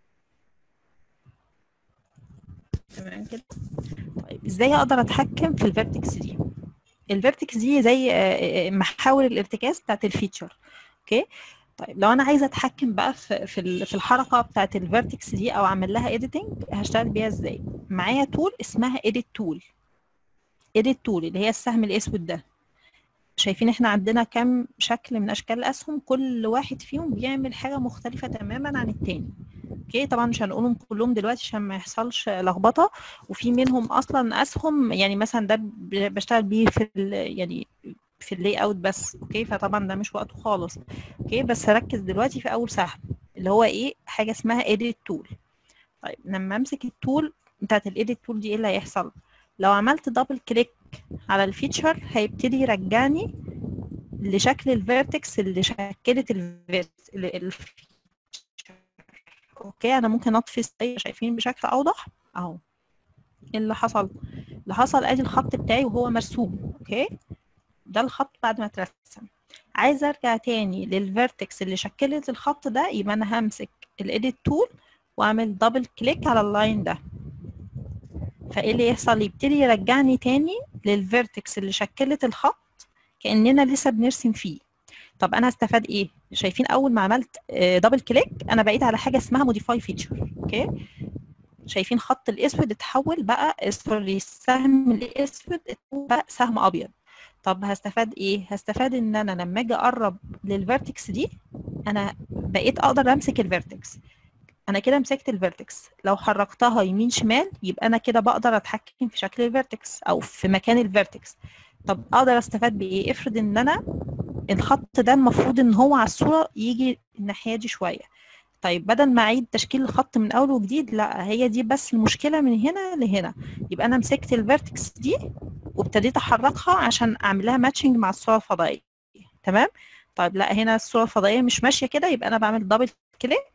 تمام كده طيب ازاي اقدر اتحكم في الفيرتكس دي الفيرتكس دي زي محاور الارتكاز بتاعت الفيتشر اوكي طيب لو انا عايزه اتحكم بقى في في في الحركه بتاعت الفيرتكس دي او اعمل لها اديتنج هشتغل بيها ازاي معايا تول اسمها اديت تول اديت تول اللي هي السهم الاسود ده شايفين احنا عندنا كم شكل من اشكال الاسهم كل واحد فيهم بيعمل حاجه مختلفه تماما عن التاني اوكي طبعا مش هنقولهم كلهم دلوقتي عشان ما يحصلش لخبطه وفي منهم اصلا اسهم يعني مثلا ده بشتغل بيه في يعني في اللاي اوت بس اوكي فطبعا ده مش وقته خالص اوكي بس هركز دلوقتي في اول سهم اللي هو ايه حاجه اسمها edit tool طيب لما امسك التول بتاعت الايديت تول دي ايه اللي هيحصل لو عملت دبل كليك على الفيتشر هيبتدي يرجعني لشكل الفيرتكس اللي شكلت الفيرتكس اوكي انا ممكن اطفي شايفين بشكل اوضح اهو ايه اللي حصل اللي حصل ادي الخط بتاعي وهو مرسوم اوكي ده الخط بعد ما اترسم عايزه ارجع تاني للفيرتكس اللي شكلت الخط ده يبقى انا همسك الايديت تول واعمل دبل كليك على اللاين ده فايه اللي يحصل يبتدي يرجعني تاني للفيرتكس اللي شكلت الخط كاننا لسه بنرسم فيه طب انا هستفاد ايه شايفين اول ما عملت دبل كليك انا بقيت على حاجه اسمها موديفاي فيتشر اوكي شايفين خط الاسود اتحول بقى سوري السهم الاسود بقى سهم ابيض طب هستفاد ايه هستفاد ان انا لما اجي اقرب للفيرتكس دي انا بقيت اقدر امسك الفيرتكس انا كده مسكت الفيرتكس لو حركتها يمين شمال يبقى انا كده بقدر اتحكم في شكل الفيرتكس او في مكان الفيرتكس طب اقدر استفاد بايه افرض ان انا الخط ده المفروض ان هو على الصوره يجي الناحيه دي شويه طيب بدل ما اعيد تشكيل الخط من اول وجديد لا هي دي بس المشكله من هنا لهنا يبقى انا مسكت الفيرتكس دي وابتديت احركها عشان اعمل لها ماتشنج مع الصوره الفضائيه تمام طيب لا هنا الصوره الفضائيه مش ماشيه كده يبقى انا بعمل دبل كليك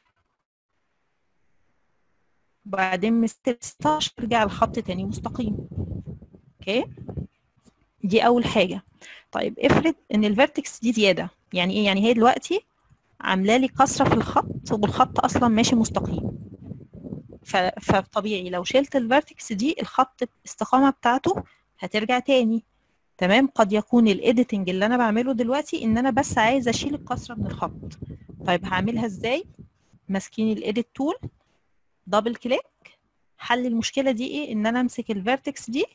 وبعدين من 16 ارجع الخط تاني مستقيم اوكي دي اول حاجه طيب افرض ان الفيرتكس دي زياده يعني ايه يعني هي دلوقتي عامله لي كسره في الخط والخط اصلا ماشي مستقيم فطبيعي لو شلت الفيرتكس دي الخط الاستقامه بتاعته هترجع تاني تمام قد يكون الايديتنج اللي انا بعمله دلوقتي ان انا بس عايزه اشيل الكسره من الخط طيب هعملها ازاي ماسكين الايديت تول دبل كليك حل المشكله دي ايه ان انا امسك الفيرتكس دي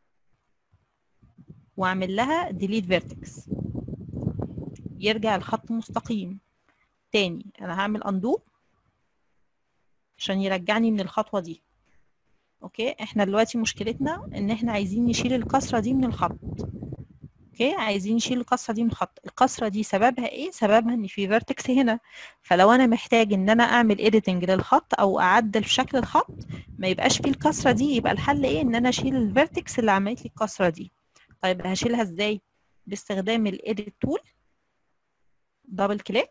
واعمل لها ديليت فيرتكس يرجع الخط مستقيم تاني انا هعمل اندو عشان يرجعني من الخطوه دي اوكي احنا دلوقتي مشكلتنا ان احنا عايزين نشيل الكسره دي من الخط اوكي عايزين نشيل الكسره دي من الخط الكسره دي سببها ايه سببها ان في فيرتكس هنا فلو انا محتاج ان انا اعمل اديتنج للخط او اعدل في شكل الخط ما يبقاش فيه الكسره دي يبقى الحل ايه ان انا اشيل الفيرتكس اللي عملت لي الكسره دي طيب هشيلها ازاي باستخدام الايديت تول دبل كليك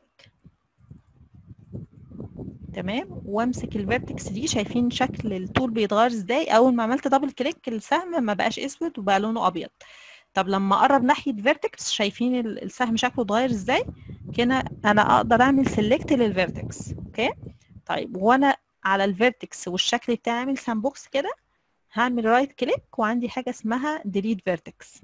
تمام وامسك الفيرتكس دي شايفين شكل التول بيتغير ازاي اول ما عملت دبل كليك السهم ما بقاش اسود وبقى لونه ابيض طب لما اقرب ناحيه فيرتكس شايفين السهم شكله اتغير ازاي كده انا اقدر اعمل سيلكت للفيرتكس اوكي طيب وانا على الفيرتكس والشكل بتاعي عامل سام بوكس كده هعمل رايت كليك وعندي حاجه اسمها ديليت فيرتكس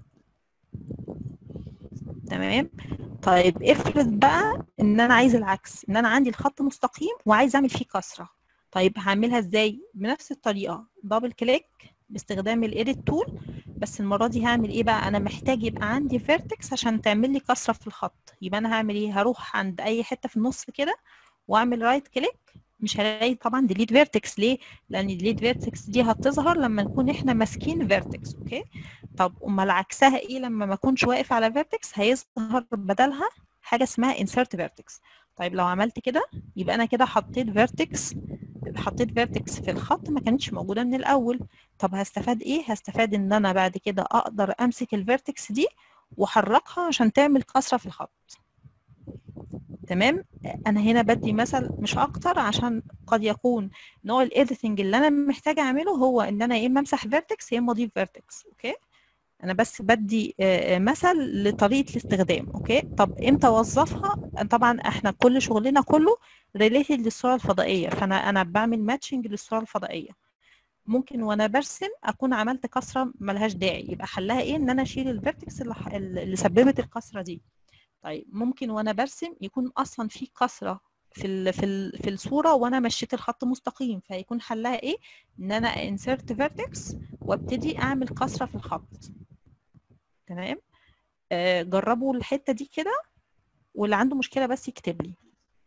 تمام طيب افرض بقى ان انا عايز العكس ان انا عندي الخط مستقيم وعايز اعمل فيه كسره طيب هعملها ازاي بنفس الطريقه دبل كليك باستخدام الايديت تول بس المره دي هعمل ايه بقى انا محتاج يبقى عندي فيرتكس عشان تعمل لي كسره في الخط يبقى انا هعمل ايه هروح عند اي حته في النص كده واعمل رايت كليك مش هلاقي طبعا ديليت فيرتكس ليه لان ديليت فيرتكس دي هتظهر لما نكون احنا ماسكين فيرتكس اوكي طب امال عكسها ايه لما ما اكونش واقف على فيرتكس هيظهر بدلها حاجه اسمها انسرت فيرتكس طيب لو عملت كده يبقى انا كده حطيت فيرتكس حطيت فيرتكس في الخط ما كانتش موجوده من الاول طب هستفاد ايه هستفاد ان انا بعد كده اقدر امسك الفيرتكس دي واحركها عشان تعمل كسره في الخط تمام انا هنا بدي مثل مش اكتر عشان قد يكون نوع الايديتنج اللي انا محتاجه اعمله هو ان انا يا اما امسح فيرتكس يا اما اضيف فيرتكس اوكي انا بس بدي مثل لطريقه الاستخدام اوكي طب امتى اوظفها طبعا احنا كل شغلنا كله ريليتد للصوره الفضائيه فانا انا بعمل ماتشنج للصوره الفضائيه ممكن وانا برسم اكون عملت كسره ملهاش داعي يبقى حلها ايه ان انا اشيل الفيرتكس اللي, اللي سببت الكسره دي طيب ممكن وانا برسم يكون اصلا في كسره في ال في ال في الصوره وانا مشيت الخط مستقيم فيكون حلها ايه ان انا انسرت فيرتكس وابتدي اعمل كسره في الخط تمام آه جربوا الحته دي كده واللي عنده مشكله بس يكتب لي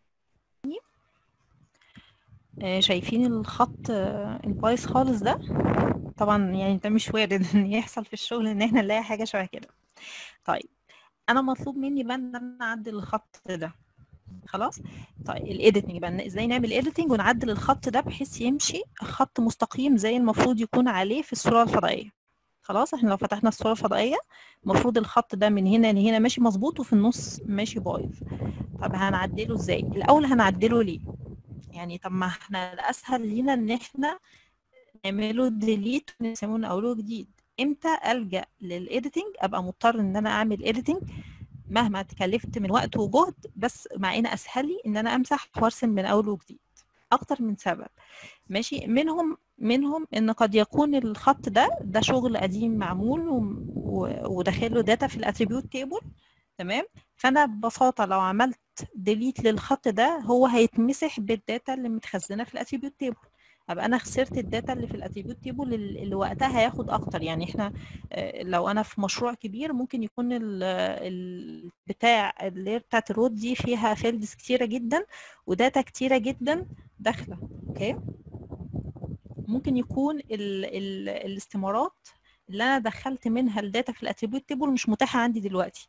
آه شايفين الخط آه البايظ خالص ده طبعا يعني ده مش وارد ان يحصل في الشغل ان احنا نلاقي حاجه شبه كده طيب انا مطلوب مني بقى ان انا اعدل الخط ده خلاص طيب الايديتنج بقى ازاي نعمل ايديتنج ونعدل الخط ده بحيث يمشي خط مستقيم زي المفروض يكون عليه في الصوره الفضائيه خلاص احنا لو فتحنا الصوره الفضائيه المفروض الخط ده من هنا لهنا ماشي مظبوط وفي النص ماشي بايظ طب هنعدله ازاي الاول هنعدله ليه يعني طب ما احنا الاسهل لينا ان احنا نعمله ديليت ونسميه من اوله جديد امتى الجا للايديتنج ابقى مضطر ان انا اعمل ايديتنج مهما تكلفت من وقت وجهد بس مع ان اسهل لي ان انا امسح وارسم من اول وجديد اكتر من سبب ماشي منهم منهم ان قد يكون الخط ده ده شغل قديم معمول وداخل له داتا في الاتريبيوت تيبل تمام فانا ببساطه لو عملت ديليت للخط ده هو هيتمسح بالداتا اللي متخزنه في الاتريبيوت تيبل ابقى انا خسرت الداتا اللي في الاتريبيوت تيبل اللي وقتها هياخد اكتر يعني احنا لو انا في مشروع كبير ممكن يكون البتاع اللي هي بتاعت الرود دي فيها فيلدز كتيره جدا وداتا كتيره جدا داخله اوكي ممكن يكون ال ال الاستمارات اللي انا دخلت منها الداتا في الاتريبيوت تيبل مش متاحه عندي دلوقتي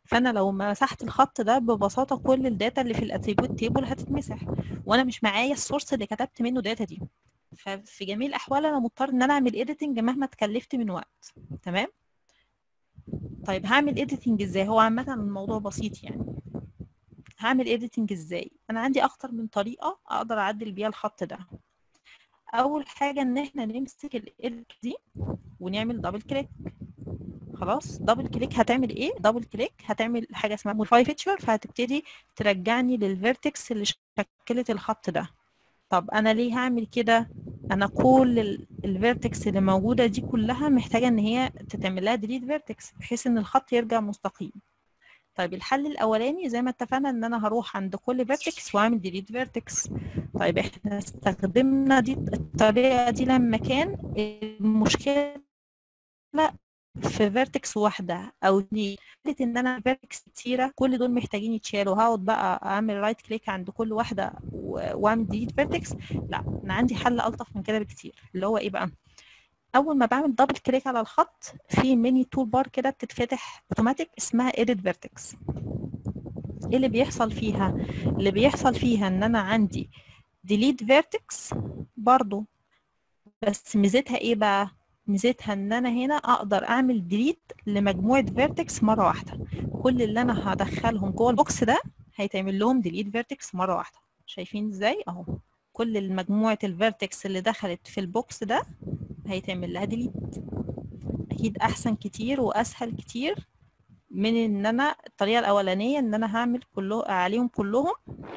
فانا لو مسحت الخط ده ببساطه كل الداتا اللي في الاتريبيوت تيبل هتتمسح وانا مش معايا السورس اللي كتبت منه داتا دي ففي جميع الاحوال انا مضطر ان انا اعمل اديتنج مهما اتكلفت من وقت تمام طيب هعمل اديتنج ازاي هو عامه الموضوع بسيط يعني هعمل اديتنج ازاي انا عندي اكتر من طريقه اقدر اعدل بيها الخط ده اول حاجه ان احنا نمسك ال دي ونعمل دبل كليك خلاص دبل كليك هتعمل ايه دبل كليك هتعمل حاجه اسمها موديفاي فيتشر فهتبتدي ترجعني للفيرتكس اللي شكلت الخط ده طب انا ليه هعمل كده انا كل الفيرتكس اللي موجوده دي كلها محتاجه ان هي تتعمل لها ديليت فيرتكس بحيث ان الخط يرجع مستقيم طيب الحل الاولاني زي ما اتفقنا ان انا هروح عند كل فيرتكس واعمل ديليت فيرتكس طيب احنا استخدمنا دي الطريقه دي لما كان المشكله في فيرتكس واحده او اتنين ان انا فيرتكس كتيره كل دول محتاجين يتشالوا هقعد بقى اعمل رايت كليك عند كل واحده واعمل ديليت فيرتكس لا انا عندي حل الطف من كده بكتير اللي هو ايه بقى اول ما بعمل دبل كليك على الخط في ميني تول بار كده بتتفتح اوتوماتيك اسمها edit vertex ايه اللي بيحصل فيها اللي بيحصل فيها ان انا عندي delete vertex برضو بس ميزتها ايه بقى ميزتها ان انا هنا اقدر اعمل ديليت لمجموعه فيرتكس مره واحده كل اللي انا هدخلهم جوه البوكس ده هيتعمل لهم ديليت فيرتكس مره واحده شايفين ازاي اهو كل مجموعه الفيرتكس اللي دخلت في البوكس ده هيتعمل لها ديليت اكيد احسن كتير واسهل كتير من ان انا الطريقه الاولانيه ان انا هعمل كله عليهم كلهم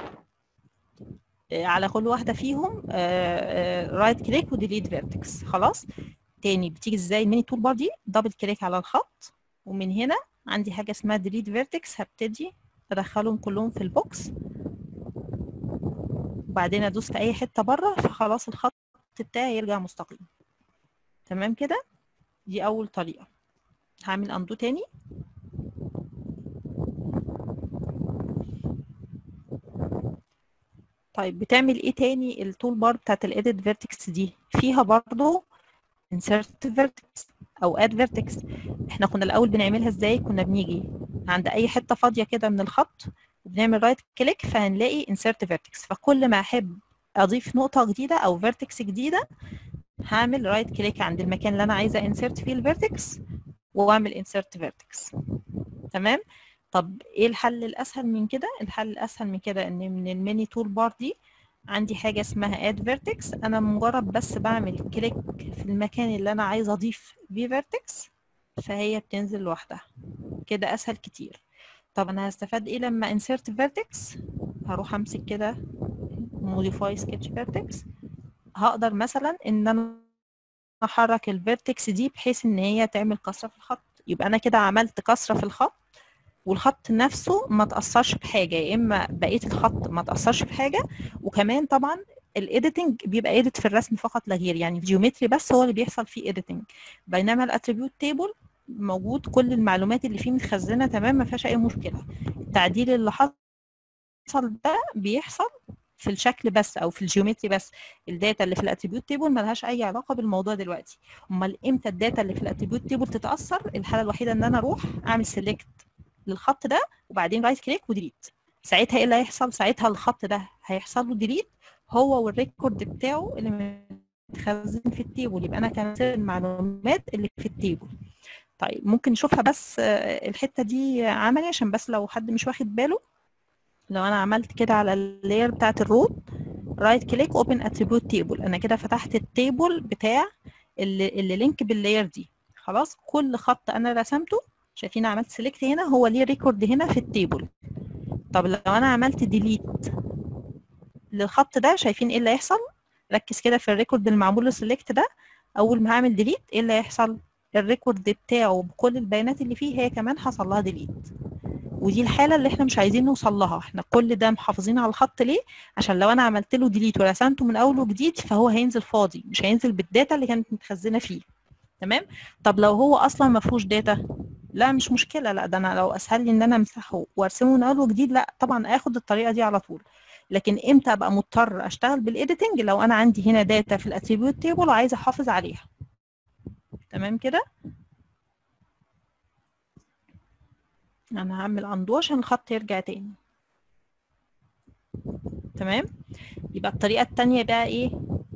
على كل واحده فيهم رايت كليك وديليت فيرتكس خلاص تاني بتيجي ازاي الميني تول بار دي دبل كليك على الخط ومن هنا عندي حاجه اسمها ديليت فيرتكس هبتدي ادخلهم كلهم في البوكس وبعدين ادوس في اي حته بره فخلاص الخط بتاعي يرجع مستقيم تمام كده دي اول طريقه هعمل اندو تاني طيب بتعمل ايه تاني التول بار بتاعت الايديت فيرتكس دي فيها برضو insert vertex او add vertex احنا كنا الاول بنعملها ازاي كنا بنيجي عند اي حته فاضيه كده من الخط وبنعمل رايت كليك فهنلاقي insert vertex فكل ما احب اضيف نقطه جديده او فيرتكس جديده هعمل رايت كليك عند المكان اللي انا عايزه انسرت فيه الفيرتكس واعمل انسرت فيرتكس تمام طب ايه الحل الاسهل من كده الحل الاسهل من كده ان من الميني تول بار دي عندي حاجه اسمها اد فيرتكس انا مجرد بس بعمل كليك في المكان اللي انا عايزه اضيف فيه فيرتكس فهي بتنزل لوحدها كده اسهل كتير طب انا هستفاد ايه لما انسرت فيرتكس هروح امسك كده موديفاي سكتش فيرتكس هقدر مثلا ان انا احرك الفيرتكس دي بحيث ان هي تعمل كسره في الخط يبقى انا كده عملت كسره في الخط والخط نفسه ما تاثرش بحاجه يا اما بقيه الخط ما تاثرش بحاجه وكمان طبعا الايديتنج بيبقى ايديت في الرسم فقط لا غير يعني في جيومتري بس هو اللي بيحصل فيه ايديتنج بينما الاتريبيوت تيبل موجود كل المعلومات اللي فيه متخزنه تمام ما فيهاش اي مشكله التعديل اللي حصل ده بيحصل في الشكل بس او في الجيومتري بس الداتا اللي في الاتريبيوت تيبل ملهاش اي علاقه بالموضوع دلوقتي امال امتى الداتا اللي في الاتريبيوت تيبل تتاثر الحاله الوحيده ان انا اروح اعمل سيلكت للخط ده وبعدين رايت كليك وديليت ساعتها ايه اللي هيحصل ساعتها الخط ده هيحصل له ديليت هو والريكورد بتاعه اللي متخزن في التيبل يبقى انا كان المعلومات اللي في التيبل طيب ممكن نشوفها بس الحته دي عملي عشان بس لو حد مش واخد باله لو انا عملت كده على اللاير بتاعت الروت رايت كليك اوبن اتريبيوت تيبل انا كده فتحت التيبل بتاع اللي, اللي لينك باللاير دي خلاص كل خط انا رسمته شايفين عملت سيلكت هنا هو ليه ريكورد هنا في التيبل طب لو انا عملت ديليت للخط ده شايفين ايه اللي هيحصل ركز كده في الريكورد المعمول للسيلكت ده اول ما هعمل ديليت ايه اللي هيحصل الريكورد بتاعه بكل البيانات اللي فيه هي كمان حصل لها ديليت ودي الحالة اللي احنا مش عايزين نوصل لها احنا كل ده محافظين على الخط ليه عشان لو انا عملت له ديليت ورسمته من اول وجديد فهو هينزل فاضي مش هينزل بالداتا اللي كانت متخزنة فيه تمام طب لو هو اصلا ما فيهوش داتا لا مش مشكلة لا ده انا لو اسهل لي ان انا امسحه وارسمه من اول وجديد لا طبعا اخد الطريقة دي على طول لكن امتى ابقى مضطر اشتغل بالايديتنج لو انا عندي هنا داتا في الاتريبيوت تيبل وعايزه احافظ عليها تمام كده انا هعمل اندو عشان الخط يرجع تاني تمام يبقى الطريقة التانية بقى ايه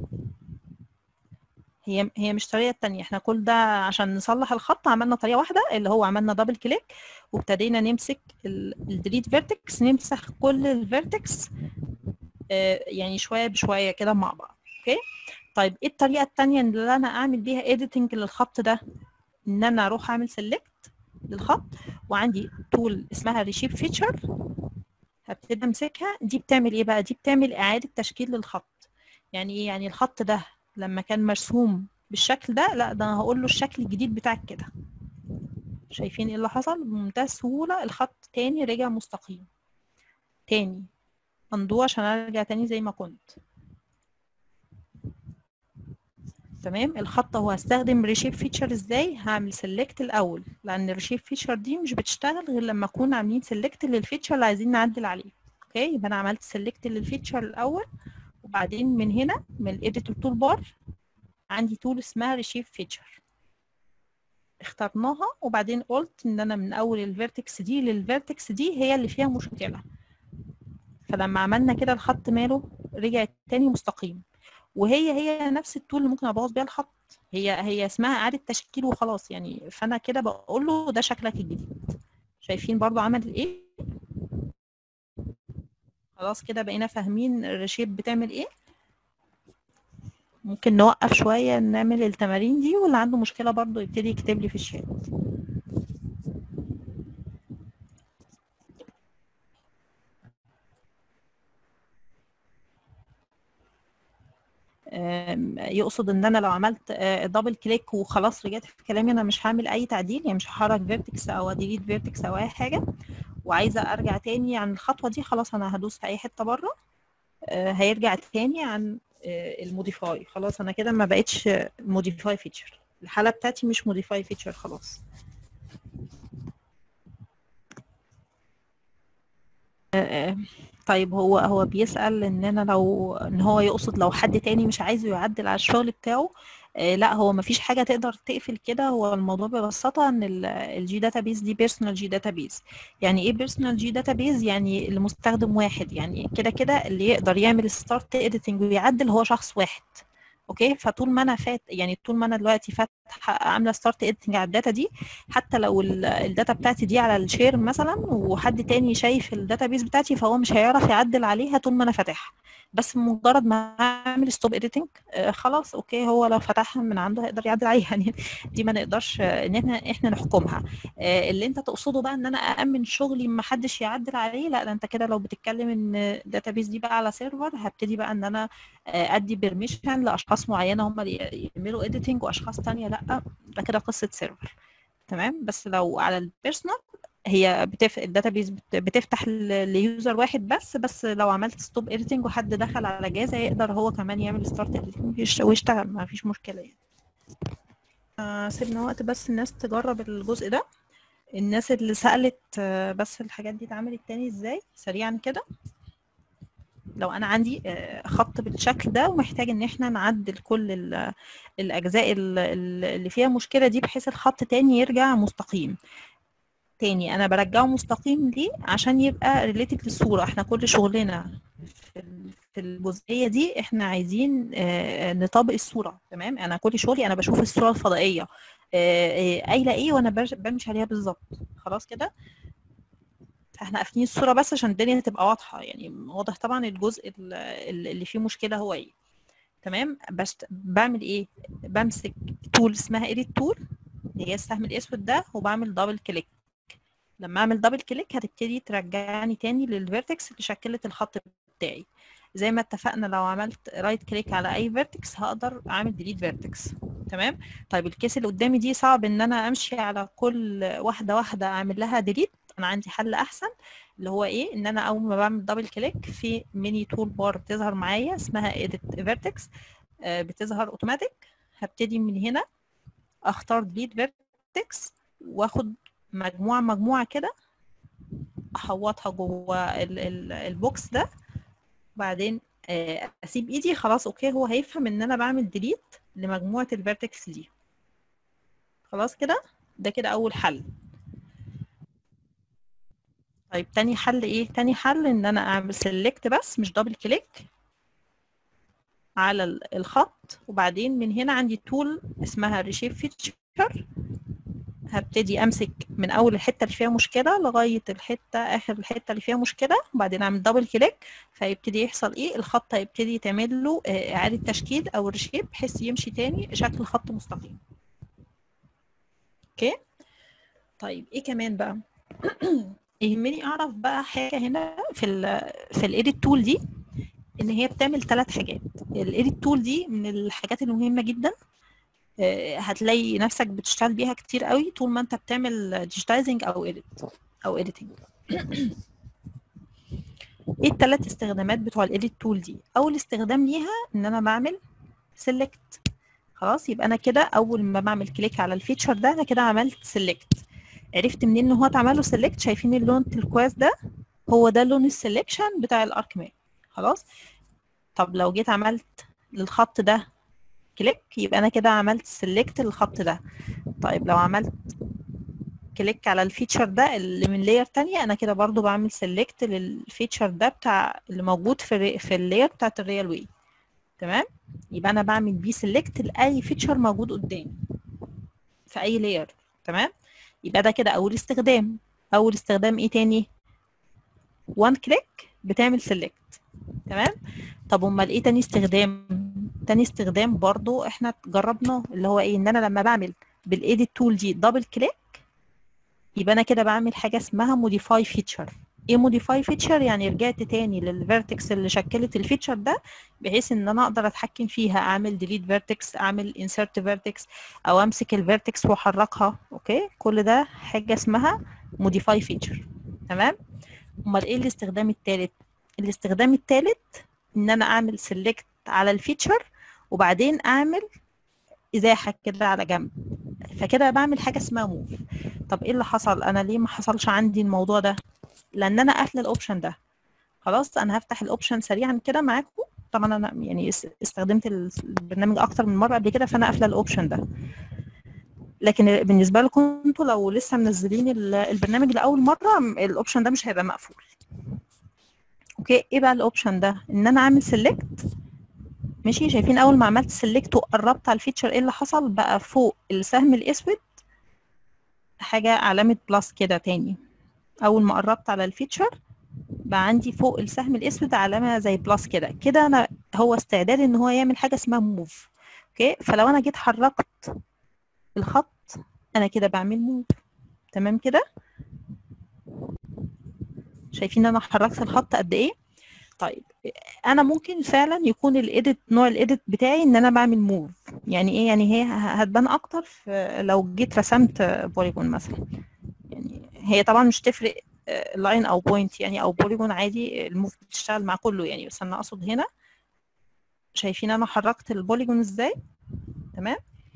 هي هي مش الطريقة التانية احنا كل ده عشان نصلح الخط عملنا طريقة واحدة اللي هو عملنا دبل كليك وابتدينا نمسك الديليت فيرتكس نمسح كل الفيرتكس آه يعني شوية بشوية كده مع بعض اوكي طيب ايه الطريقة التانية اللي انا اعمل بيها editing للخط ده ان انا اروح اعمل select للخط وعندي تول اسمها ريشيب فيتشر هبتدي امسكها دي بتعمل ايه بقى دي بتعمل اعادة تشكيل للخط يعني ايه يعني الخط ده لما كان مرسوم بالشكل ده لا ده انا هقول له الشكل الجديد بتاعك كده شايفين ايه اللي حصل بمنتهى السهولة الخط تاني رجع مستقيم تاني اندو عشان ارجع تاني زي ما كنت تمام الخط هو هستخدم ريشيب فيتشر ازاي هعمل سيلكت الاول لان الريشيب فيتشر دي مش بتشتغل غير لما اكون عاملين سيلكت للفيتشر اللي عايزين نعدل عليه اوكي يبقى انا عملت سيلكت للفيتشر الاول وبعدين من هنا من الايديتور تول بار عندي تول اسمها ريشيب فيتشر اخترناها وبعدين قلت ان انا من اول الفيرتكس دي للفيرتكس دي هي اللي فيها مشكله فلما عملنا كده الخط ماله رجع تاني مستقيم وهي هي نفس التول اللي ممكن ابوظ بيها الخط هي هي اسمها اعاده تشكيل وخلاص يعني فانا كده بقول له ده شكلك الجديد شايفين برضو عمل ايه خلاص كده بقينا فاهمين الريشيب بتعمل ايه ممكن نوقف شويه نعمل التمارين دي واللي عنده مشكله برضو يبتدي يكتب لي في الشات يقصد ان انا لو عملت دبل كليك وخلاص رجعت في كلامي انا مش هعمل اي تعديل يعني مش هحرك فيرتكس او اديليت فيرتكس او اي حاجه وعايزه ارجع تاني عن الخطوه دي خلاص انا هدوس في اي حته بره هيرجع تاني عن الموديفاي خلاص انا كده ما بقتش موديفاي فيتشر الحاله بتاعتي مش موديفاي فيتشر خلاص طيب هو هو بيسأل ان انا لو ان هو يقصد لو حد تاني مش عايزه يعدل على الشغل بتاعه آه لا هو مفيش حاجة تقدر تقفل كده هو الموضوع ببساطة ان الجي داتابيز دي بيرسونال جي داتابيز يعني ايه بيرسونال جي داتابيز يعني المستخدم واحد يعني كده كده اللي يقدر يعمل ستارت اديتنج ويعدل هو شخص واحد اوكي فطول ما انا فات يعني طول ما انا دلوقتي فاتحه عامله ستارت اديتنج على الداتا دي حتى لو الداتا بتاعتي دي على الشير مثلا وحد تاني شايف الداتا بيز بتاعتي فهو مش هيعرف يعدل عليها طول ما انا فاتحها بس مجرد ما اعمل ستوب اديتنج آه خلاص اوكي هو لو فتحها من عنده هيقدر يعدل عليها يعني دي ما نقدرش ان احنا احنا نحكمها آه اللي انت تقصده بقى ان انا اامن شغلي ما حدش يعدل عليه لا ده انت كده لو بتتكلم ان الداتا بيز دي بقى على سيرفر هبتدي بقى ان انا آه ادي بيرميشن لاشخاص معينه هم اللي يعملوا اديتنج واشخاص تانية لا ده كده قصه سيرفر تمام بس لو على البيرسونال هي بتف... الداتابيز بتفتح ليوزر واحد بس بس لو عملت ستوب اديتنج وحد دخل على جهاز هيقدر هو كمان يعمل ستارت اديتنج ويشتغل ما فيش مشكله يعني آه سيبنا وقت بس الناس تجرب الجزء ده الناس اللي سألت بس الحاجات دي اتعملت تاني ازاي سريعا كده لو انا عندي خط بالشكل ده ومحتاج ان احنا نعدل كل الاجزاء اللي فيها مشكله دي بحيث الخط تاني يرجع مستقيم تاني انا برجعه مستقيم ليه عشان يبقى ريليتد للصوره احنا كل شغلنا في الجزئيه دي احنا عايزين نطبق الصوره تمام انا كل شغلي انا بشوف الصوره الفضائيه قايله ايه وانا بمشي عليها بالظبط خلاص كده احنا قافلين الصوره بس عشان الدنيا تبقى واضحه يعني واضح طبعا الجزء اللي فيه مشكله هو ايه تمام بس بعمل ايه بمسك تول اسمها ايديت تول اللي هي السهم الاسود ده وبعمل دبل كليك لما اعمل دبل كليك هتبتدي ترجعني تاني للفيرتكس اللي شكلت الخط بتاعي زي ما اتفقنا لو عملت رايت كليك على اي فيرتكس هقدر اعمل ديليت فيرتكس تمام طيب الكيس اللي قدامي دي صعب ان انا امشي على كل واحده واحده اعمل لها ديليت انا عندي حل احسن اللي هو ايه ان انا اول ما بعمل دبل كليك في ميني تول بار بتظهر معايا اسمها ايديت فيرتكس بتظهر اوتوماتيك هبتدي من هنا اختار ديليت فيرتكس واخد مجموعه مجموعه كده احوطها جوه البوكس ده وبعدين اسيب ايدي خلاص اوكي هو هيفهم ان انا بعمل ديليت لمجموعه الفيرتكس دي خلاص كده ده كده اول حل طيب تاني حل ايه تاني حل ان انا اعمل سيلكت بس مش دبل كليك على ال- الخط وبعدين من هنا عندي تول اسمها ريشيب فيتشر هبتدي امسك من اول الحته اللي فيها مشكله لغايه الحته اخر الحته اللي فيها مشكله وبعدين اعمل دبل كليك فيبتدي يحصل ايه الخط هيبتدي يتعمل له آه، اعاده تشكيل او ريشيب بحيث يمشي تاني شكل خط مستقيم اوكي طيب ايه كمان بقى يهمني اعرف بقى حاجه هنا في ال في الايديت تول دي ان هي بتعمل ثلاث حاجات الايديت تول دي من الحاجات المهمه جدا آه، هتلاقي نفسك بتشتغل بيها كتير قوي طول ما انت بتعمل ديجيتايزنج او اديت او اديتنج ايه الثلاث استخدامات بتوع الايديت تول دي اول استخدام ليها ان انا بعمل سيلكت خلاص يبقى انا كده اول ما بعمل كليك على الفيتشر ده انا كده عملت سيلكت عرفت منين ان هو اتعمل له سيلكت شايفين اللون الكواس ده هو ده لون السيلكشن بتاع الارك ماب خلاص طب لو جيت عملت للخط ده كليك يبقى انا كده عملت سيلكت للخط ده طيب لو عملت كليك على الفيتشر ده اللي من لاير تانية انا كده برضو بعمل سيلكت للفيتشر ده بتاع اللي موجود في الري... في اللاير بتاعت الريال واي تمام يبقى انا بعمل بيه سيلكت لاي فيتشر موجود قدامي في اي لاير تمام يبقى ده كده اول استخدام اول استخدام ايه تاني وان كليك بتعمل سيلكت تمام طب امال ايه تاني استخدام تاني استخدام برضو احنا جربناه اللي هو ايه ان انا لما بعمل بالايديت تول دي دبل كليك يبقى انا كده بعمل حاجه اسمها موديفاي فيتشر ايه موديفاي فيتشر يعني رجعت تاني للفيرتكس اللي شكلت الفيتشر ده بحيث ان انا اقدر اتحكم فيها اعمل ديليت فيرتكس اعمل انسرت فيرتكس او امسك الفيرتكس واحركها اوكي كل ده حاجه اسمها موديفاي فيتشر تمام امال ايه الاستخدام الثالث الاستخدام الثالث ان انا اعمل سيلكت على الفيتشر وبعدين اعمل ازاحه كده على جنب فكده بعمل حاجه اسمها موف طب ايه اللي حصل انا ليه ما حصلش عندي الموضوع ده لان انا قافله الاوبشن ده خلاص انا هفتح الاوبشن سريعا كده معاكم طبعا انا يعني اس- استخدمت البرنامج اكتر من مره قبل كده فانا قافله الاوبشن ده لكن بالنسبه لكم انتوا لو لسه منزلين ال- البرنامج لاول مره م- الاوبشن ده مش هيبقى مقفول اوكي ايه بقى الاوبشن ده ان انا اعمل سيلكت ماشي شايفين اول ما عملت سيلكت وقربت على الفيتشر ايه اللي حصل بقى فوق السهم الاسود حاجه علامه بلس كده تاني اول ما قربت على الفيتشر بقى عندي فوق السهم الاسود علامه زي بلس كده كده انا هو استعداد ان هو يعمل حاجه اسمها موف اوكي فلو انا جيت حركت الخط انا كده بعمل موف تمام كده شايفين انا حركت الخط قد ايه طيب انا ممكن فعلا يكون الايديت نوع الايديت بتاعي ان انا بعمل موف يعني ايه يعني هي ه- هتبان اكتر في لو جيت رسمت بوليجون مثلا يعني هي طبعا مش تفرق لاين او بوينت يعني او بوليجون عادي الموف بتشتغل مع كله يعني بس انا اقصد هنا شايفين انا حركت البوليجون ازاي تمام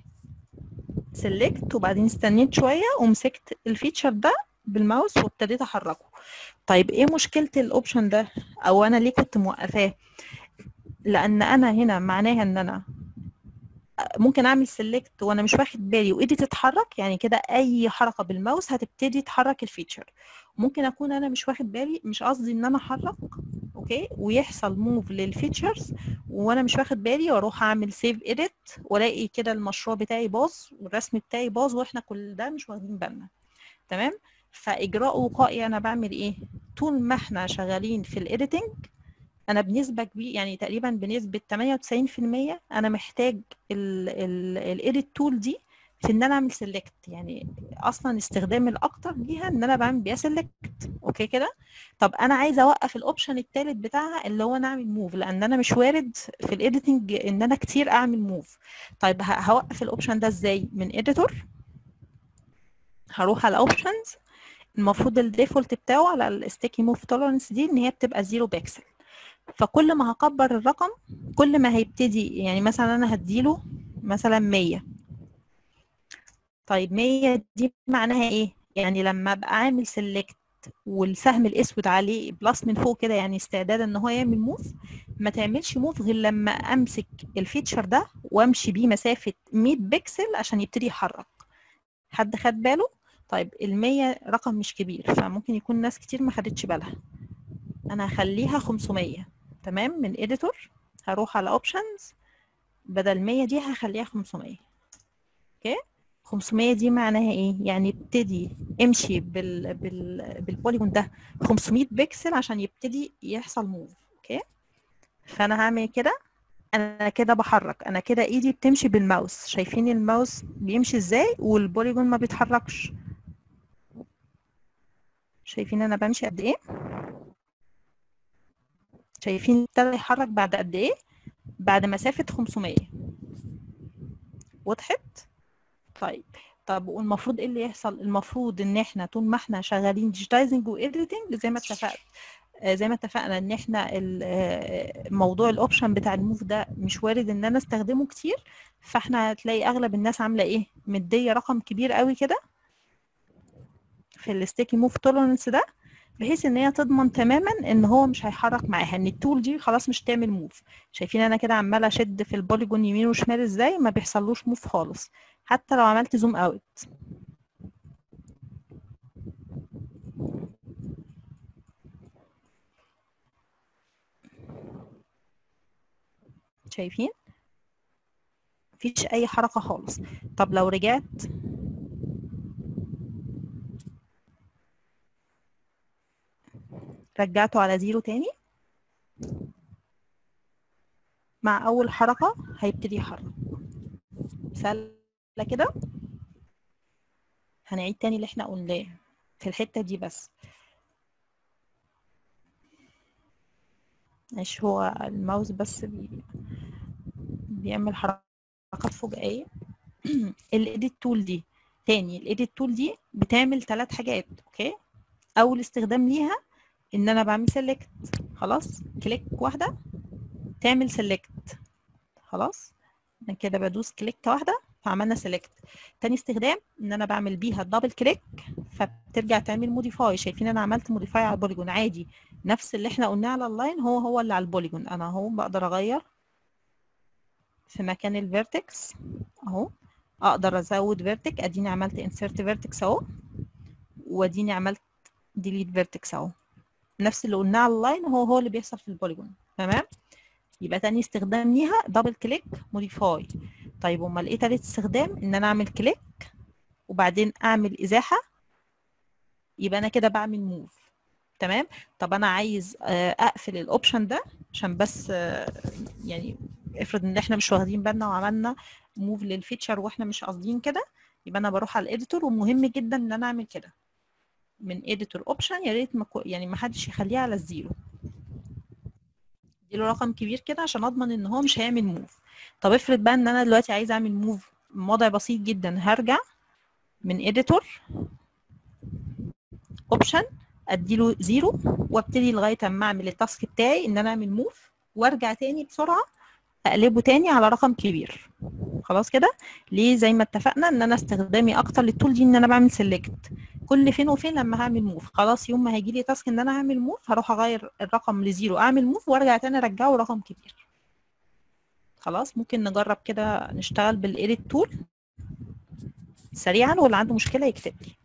سيلكت وبعدين استنيت شويه ومسكت الفيتشر ده بالماوس وابتديت احركه طيب ايه مشكله الاوبشن ده او انا ليه كنت موقفاه لان انا هنا معناها ان انا ممكن اعمل سيلكت وانا مش واخد بالي وايدي تتحرك يعني كده اي حركه بالماوس هتبتدي تحرك الفيتشر ممكن اكون انا مش واخد بالي مش قصدي ان انا احرك اوكي ويحصل موف للفيتشرز وانا مش واخد بالي واروح اعمل سيف اديت والاقي كده المشروع بتاعي باظ والرسم بتاعي باظ واحنا كل ده مش واخدين بالنا تمام فاجراء وقائي انا بعمل ايه طول ما احنا شغالين في الايديتنج انا بنسبه كبيره يعني تقريبا بنسبه 98% انا محتاج الايديت تول دي في ان انا اعمل سيلكت يعني اصلا استخدام الاكتر ليها ان انا بعمل بيها سيلكت اوكي كده طب انا عايزه اوقف الاوبشن الثالث بتاعها اللي هو انا اعمل موف لان انا مش وارد في الايديتنج ان انا كتير اعمل موف طيب ه- هوقف الاوبشن ده ازاي من اديتور هروح على اوبشنز المفروض الديفولت بتاعه على الستيكي موف تولرنس دي ان هي بتبقى زيرو بيكسل فكل ما هكبر الرقم كل ما هيبتدي يعني مثلا انا هديله مثلا 100 طيب 100 دي معناها ايه يعني لما ابقى عامل سيلكت والسهم الاسود عليه بلس من فوق كده يعني استعداد ان هو يعمل موف ما تعملش موف غير لما امسك الفيتشر ده وامشي بيه مسافه 100 بكسل عشان يبتدي يحرك حد خد باله طيب المية رقم مش كبير فممكن يكون ناس كتير ما خدتش بالها انا هخليها 500 تمام من editor هروح على options بدل 100 دي هخليها 500 اوكي 500 دي معناها ايه يعني ابتدي امشي بال بال بالبوليجون ده 500 بكسل عشان يبتدي يحصل موف اوكي فانا هعمل كده انا كده بحرك انا كده ايدي بتمشي بالماوس شايفين الماوس بيمشي ازاي والبوليجون ما بيتحركش شايفين انا بمشي قد ايه شايفين ابتدى يحرك بعد قد ايه بعد مسافة 500 وضحت طيب طب والمفروض ايه اللي يحصل المفروض ان احنا طول ما احنا شغالين ديجيتايزنج وإيديتنج زي ما اتفقت آه، زي ما اتفقنا ان احنا ال- آه، موضوع الاوبشن بتاع الموف ده مش وارد ان انا استخدمه كتير فاحنا هتلاقي اغلب الناس عامله ايه مديه رقم كبير قوي كده في الستيكي موف تولرنس ده بحيث ان هي تضمن تماما ان هو مش هيحرك معاها ان التول دي خلاص مش تعمل موف شايفين انا كده عماله اشد في البوليجون يمين وشمال ازاي ما بيحصلوش موف خالص حتى لو عملت زوم اوت شايفين مفيش اي حركه خالص طب لو رجعت رجعته على زيرو تاني مع اول حركه هيبتدي يحرك سهله كده هنعيد تاني اللي احنا قلناه في الحته دي بس مش هو الماوس بس بي... بيعمل حركات فجائيه الايديت تول دي تاني الايديت تول دي بتعمل ثلاث حاجات اوكي اول استخدام ليها ان انا بعمل سيلكت خلاص كليك واحده تعمل سيلكت خلاص انا كده بدوس كليك واحده فعملنا سيلكت تاني استخدام ان انا بعمل بيها دبل كليك فبترجع تعمل موديفاي شايفين انا عملت موديفاي على البوليجون عادي نفس اللي احنا قلناه على اللاين هو هو اللي على البوليجون انا اهو بقدر اغير في مكان الفيرتكس اهو اقدر ازود فيرتك اديني عملت انسيرت فيرتكس اهو واديني عملت ديليت فيرتكس اهو نفس اللي قلناه على اللاين هو هو اللي بيحصل في البوليجون تمام يبقى تاني استخدام ليها دبل كليك موديفاي طيب امال ايه تالت استخدام ان انا اعمل كليك وبعدين اعمل ازاحه يبقى انا كده بعمل موف تمام طب انا عايز اقفل الاوبشن ده عشان بس يعني افرض ان احنا مش واخدين بالنا وعملنا موف للفيتشر واحنا مش قاصدين كده يبقى انا بروح على الاديتور ومهم جدا ان انا اعمل كده من اديتور اوبشن يا ريت ما يعني ما حدش يخليها على الزيرو اديله رقم كبير كده عشان اضمن ان هو مش هيعمل موف طب افرض بقى ان انا دلوقتي عايزه اعمل موف وضع بسيط جدا هرجع من اديتور اوبشن اديله زيرو وابتدي لغايه اما اعمل التاسك بتاعي ان انا اعمل موف وارجع تاني بسرعه اقلبه تاني على رقم كبير خلاص كده ليه زي ما اتفقنا ان انا استخدامي اكتر للتول دي ان انا بعمل سيلكت كل فين وفين لما هعمل موف خلاص يوم ما هيجي لي تاسك ان انا هعمل موف هروح اغير الرقم لزيرو اعمل موف وارجع تاني ارجعه رقم كبير خلاص ممكن نجرب كده نشتغل بالايديت تول سريعا واللي عنده مشكله يكتب لي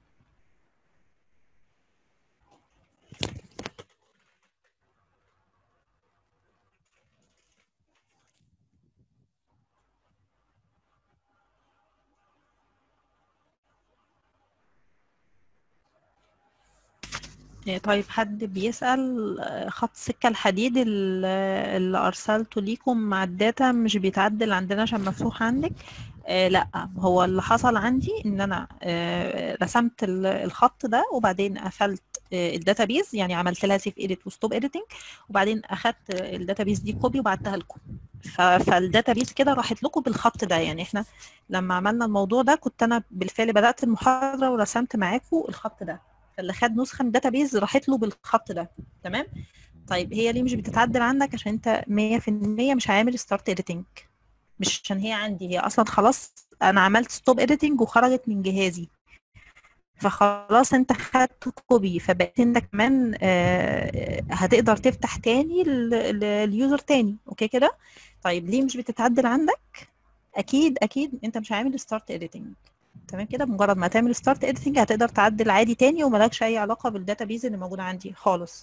طيب حد بيسأل خط سكة الحديد اللي أرسلته ليكم مع الداتا مش بيتعدل عندنا عشان مفتوح عندك آه لا هو اللي حصل عندي ان انا آه رسمت الخط ده وبعدين قفلت آه الداتابيز يعني عملت لها سيف اديت وستوب اديتنج وبعدين اخدت الداتابيز دي كوبي وبعتها لكم فالداتابيز كده راحت لكم بالخط ده يعني احنا لما عملنا الموضوع ده كنت انا بالفعل بدات المحاضره ورسمت معاكم الخط ده فاللي خد نسخه من الداتابيز راحت له بالخط ده تمام طيب هي ليه مش بتتعدل عندك عشان انت 100% مش عامل ستارت اديتنج مش عشان هي عندي هي اصلا خلاص انا عملت ستوب اديتنج وخرجت من جهازي فخلاص انت خدت كوبي فبقيت انت كمان هتقدر تفتح تاني اليوزر تاني اوكي كده طيب ليه مش بتتعدل عندك اكيد اكيد انت مش عامل ستارت اديتنج تمام كده مجرد ما تعمل ستارت اديتنج هتقدر تعدل عادي تاني وملكش اي علاقه بالداتابيز اللي موجوده عندي خالص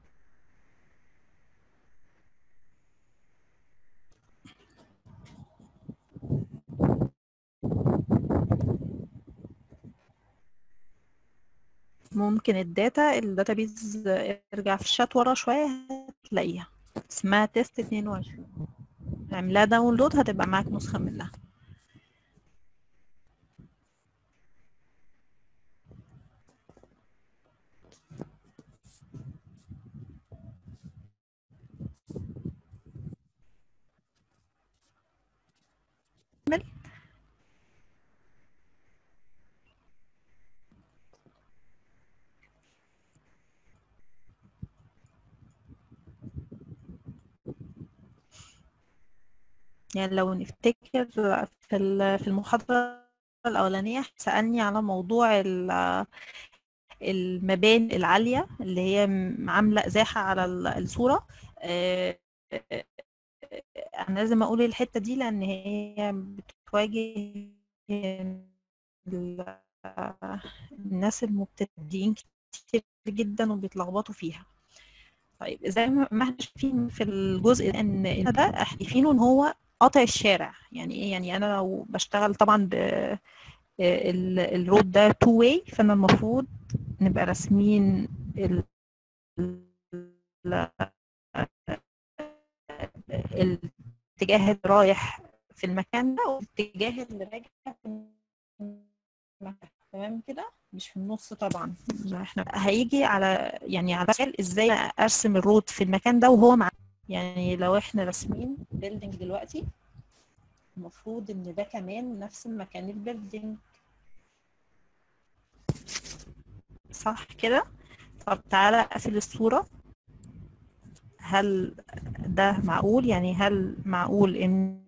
ممكن الداتا الداتابيز ارجع في الشات ورا شويه هتلاقيها اسمها تيست 22 اعملها داونلود هتبقى معاك نسخه منها كمل يعني لو نفتكر في ال- في المحاضرة الأولانية سألني على موضوع ال- المباني العالية اللي هي م- عاملة إزاحة على ال- الصورة آه، آه، أنا لازم أقول الحتة دي لأن هي بتواجه ال- الناس المبتدئين كتير جدا وبيتلخبطوا فيها طيب زي ما ما احنا شايفين في الجزء ده ان إن ده احنا شايفينه ان هو قاطع الشارع يعني ايه يعني انا لو بشتغل طبعا ب ال- الرود ده تو واي فانا المفروض نبقى راسمين ال- ال- الاتجاه اللي رايح في المكان ده والاتجاه اللي راجع في المكان تمام كده مش في النص طبعا زي احنا هيجي على يعني على مثال ازاي ارسم الرود في المكان ده وهو مع يعني لو احنا راسمين بيلدينج دلوقتي المفروض ان ده كمان نفس المكان البيلدينج صح كده طب تعالى اقفل الصورة هل ده معقول يعني هل معقول ان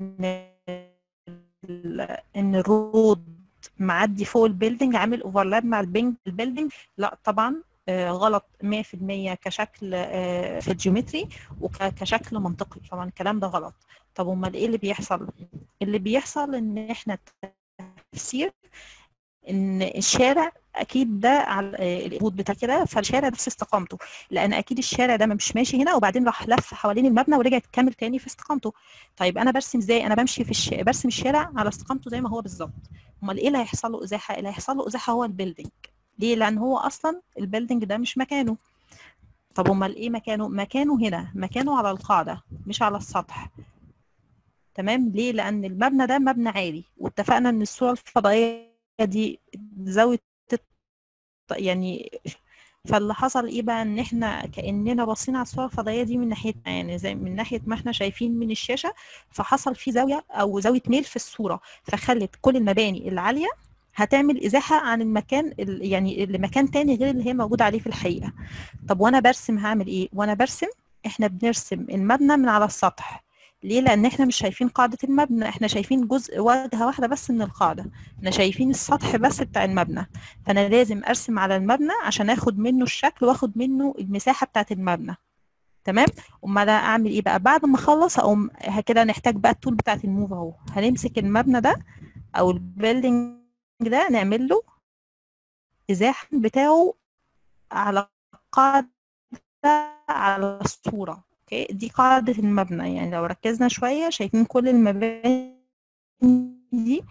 ال- ان الرود معدي فوق البيلدينج عامل اوفرلاب مع البنج البيلدينج لا طبعا آه، غلط 100% كشكل آه، في الجيومتري وكشكل منطقي طبعا الكلام ده غلط طب امال ايه اللي بيحصل اللي بيحصل ان احنا التفسير ان الشارع اكيد ده على آه، الحدود بتاع كده فالشارع نفس استقامته لان اكيد الشارع ده مش ماشي هنا وبعدين راح لف حوالين المبنى ورجع يكمل تاني في استقامته طيب انا برسم ازاي انا بمشي في الش... برسم الشارع على استقامته زي ما هو بالظبط امال ايه اللي هيحصل له ازاحه اللي هيحصل له ازاحه هو البيلدينج ليه لان هو اصلا البيلدينج ده مش مكانه طب امال ايه مكانه مكانه هنا مكانه على القاعده مش على السطح تمام ليه لان المبنى ده مبنى عالي واتفقنا ان الصوره الفضائيه دي زاويه الت- يعني فاللي حصل ايه بقى ان احنا كاننا باصين على الصوره الفضائيه دي من ناحيتنا يعني زي من ناحيه ما احنا شايفين من الشاشه فحصل في زاويه او زاويه ميل في الصوره فخلت كل المباني العاليه هتعمل ازاحه عن المكان ال- يعني لمكان تاني غير اللي هي موجوده عليه في الحقيقه طب وانا برسم هعمل ايه وانا برسم احنا بنرسم المبنى من على السطح ليه لان احنا مش شايفين قاعده المبنى احنا شايفين جزء واجهه واحده بس من القاعده احنا شايفين السطح بس بتاع المبنى فانا لازم ارسم على المبنى عشان اخد منه الشكل واخد منه المساحه بتاعت المبنى تمام امال أنا اعمل ايه بقى بعد ما اخلص اقوم كده نحتاج بقى التول بتاعت الموف اهو هنمسك المبنى ده او البيلدينج ده نعمل له ازاحه بتاعه على قاعده على الصوره اوكي دي قاعده المبنى يعني لو ركزنا شويه شايفين كل المباني دي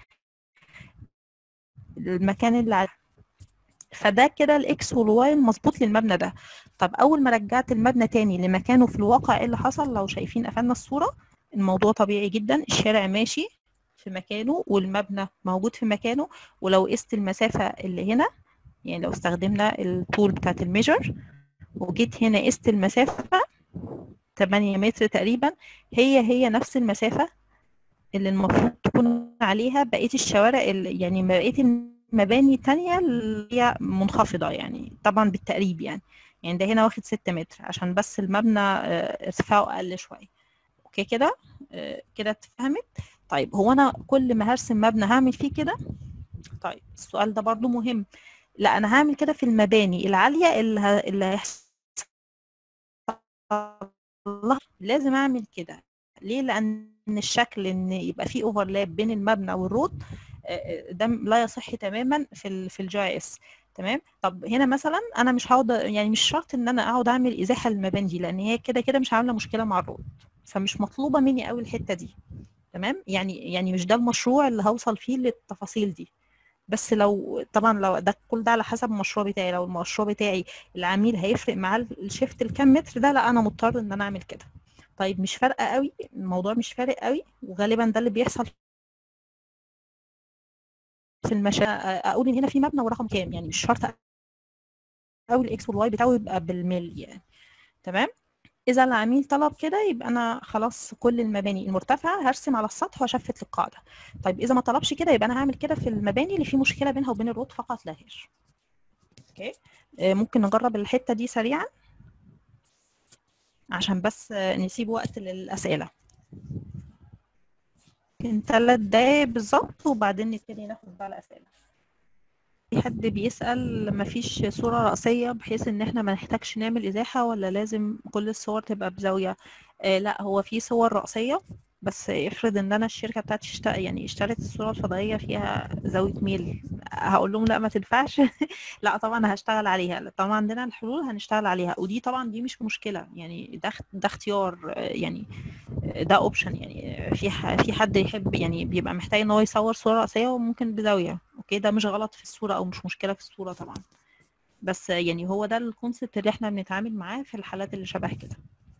المكان اللي على فده كده الاكس والواي المظبوط للمبنى ده طب اول ما رجعت المبنى تاني لمكانه في الواقع ايه اللي حصل لو شايفين قفلنا الصوره الموضوع طبيعي جدا الشارع ماشي في مكانه والمبنى موجود في مكانه ولو قست المسافه اللي هنا يعني لو استخدمنا الطول بتاعت الميجر وجيت هنا قست المسافه 8 متر تقريبا هي هي نفس المسافه اللي المفروض تكون عليها بقيه الشوارع اللي يعني بقيه المباني التانية اللي هي منخفضة يعني طبعا بالتقريب يعني يعني ده هنا واخد ستة متر عشان بس المبنى آه، ارتفاعه أقل شوية اوكي كده آه، كده اتفهمت طيب هو أنا كل ما هرسم مبنى هعمل فيه كده طيب السؤال ده برضو مهم لا أنا هعمل كده في المباني العالية اللي ه- اللي هيحصل لها لازم أعمل كده ليه لأن الشكل إن يبقى فيه اوفرلاب بين المبنى والرود ده لا يصح تماما في ال في الجي اس تمام طب هنا مثلا انا مش هقعد يعني مش شرط ان انا اقعد اعمل ازاحه للمباني دي لان هي كده كده مش عامله مشكله مع الرود فمش مطلوبه مني قوي الحته دي تمام يعني يعني مش ده المشروع اللي هوصل فيه للتفاصيل دي بس لو طبعا لو ده كل ده على حسب المشروع بتاعي لو المشروع بتاعي العميل هيفرق معاه الشيفت الكام متر ده لا انا مضطر ان انا اعمل كده طيب مش فارقه قوي الموضوع مش فارق قوي وغالبا ده اللي بيحصل في المشاريع اقول ان هنا في مبنى ورقم كام يعني مش شرط قوي الاكس والواي بتاعه يبقى بالميل يعني تمام اذا العميل طلب كده يبقى انا خلاص كل المباني المرتفعه هرسم على السطح واشفت للقاعده طيب اذا ما طلبش كده يبقى انا هعمل كده في المباني اللي في مشكله بينها وبين الرود فقط لا غير اوكي ممكن نجرب الحته دي سريعا عشان بس نسيب وقت للاسئله يمكن ثلاث دقايق بالظبط وبعدين نبتدي ناخد بقى الاسئله في حد بيسأل مفيش صورة رأسية بحيث ان احنا ما نحتاجش نعمل ازاحة ولا لازم كل الصور تبقى بزاوية آه لا هو في صور رأسية بس افرض ان انا الشركة بتاعتي اشت... يعني اشترت الصورة الفضائية فيها زاوية ميل هقول لهم لا ما تنفعش لا طبعا هشتغل عليها طبعا عندنا الحلول هنشتغل عليها ودي طبعا دي مش مشكلة يعني ده ده اختيار يعني ده اوبشن يعني في في حد يحب يعني بيبقى محتاج ان هو يصور صورة رأسية وممكن بزاوية اوكي ده مش غلط في الصورة او مش مشكلة في الصورة طبعا بس يعني هو ده الكونسبت اللي احنا بنتعامل معاه في الحالات اللي شبه كده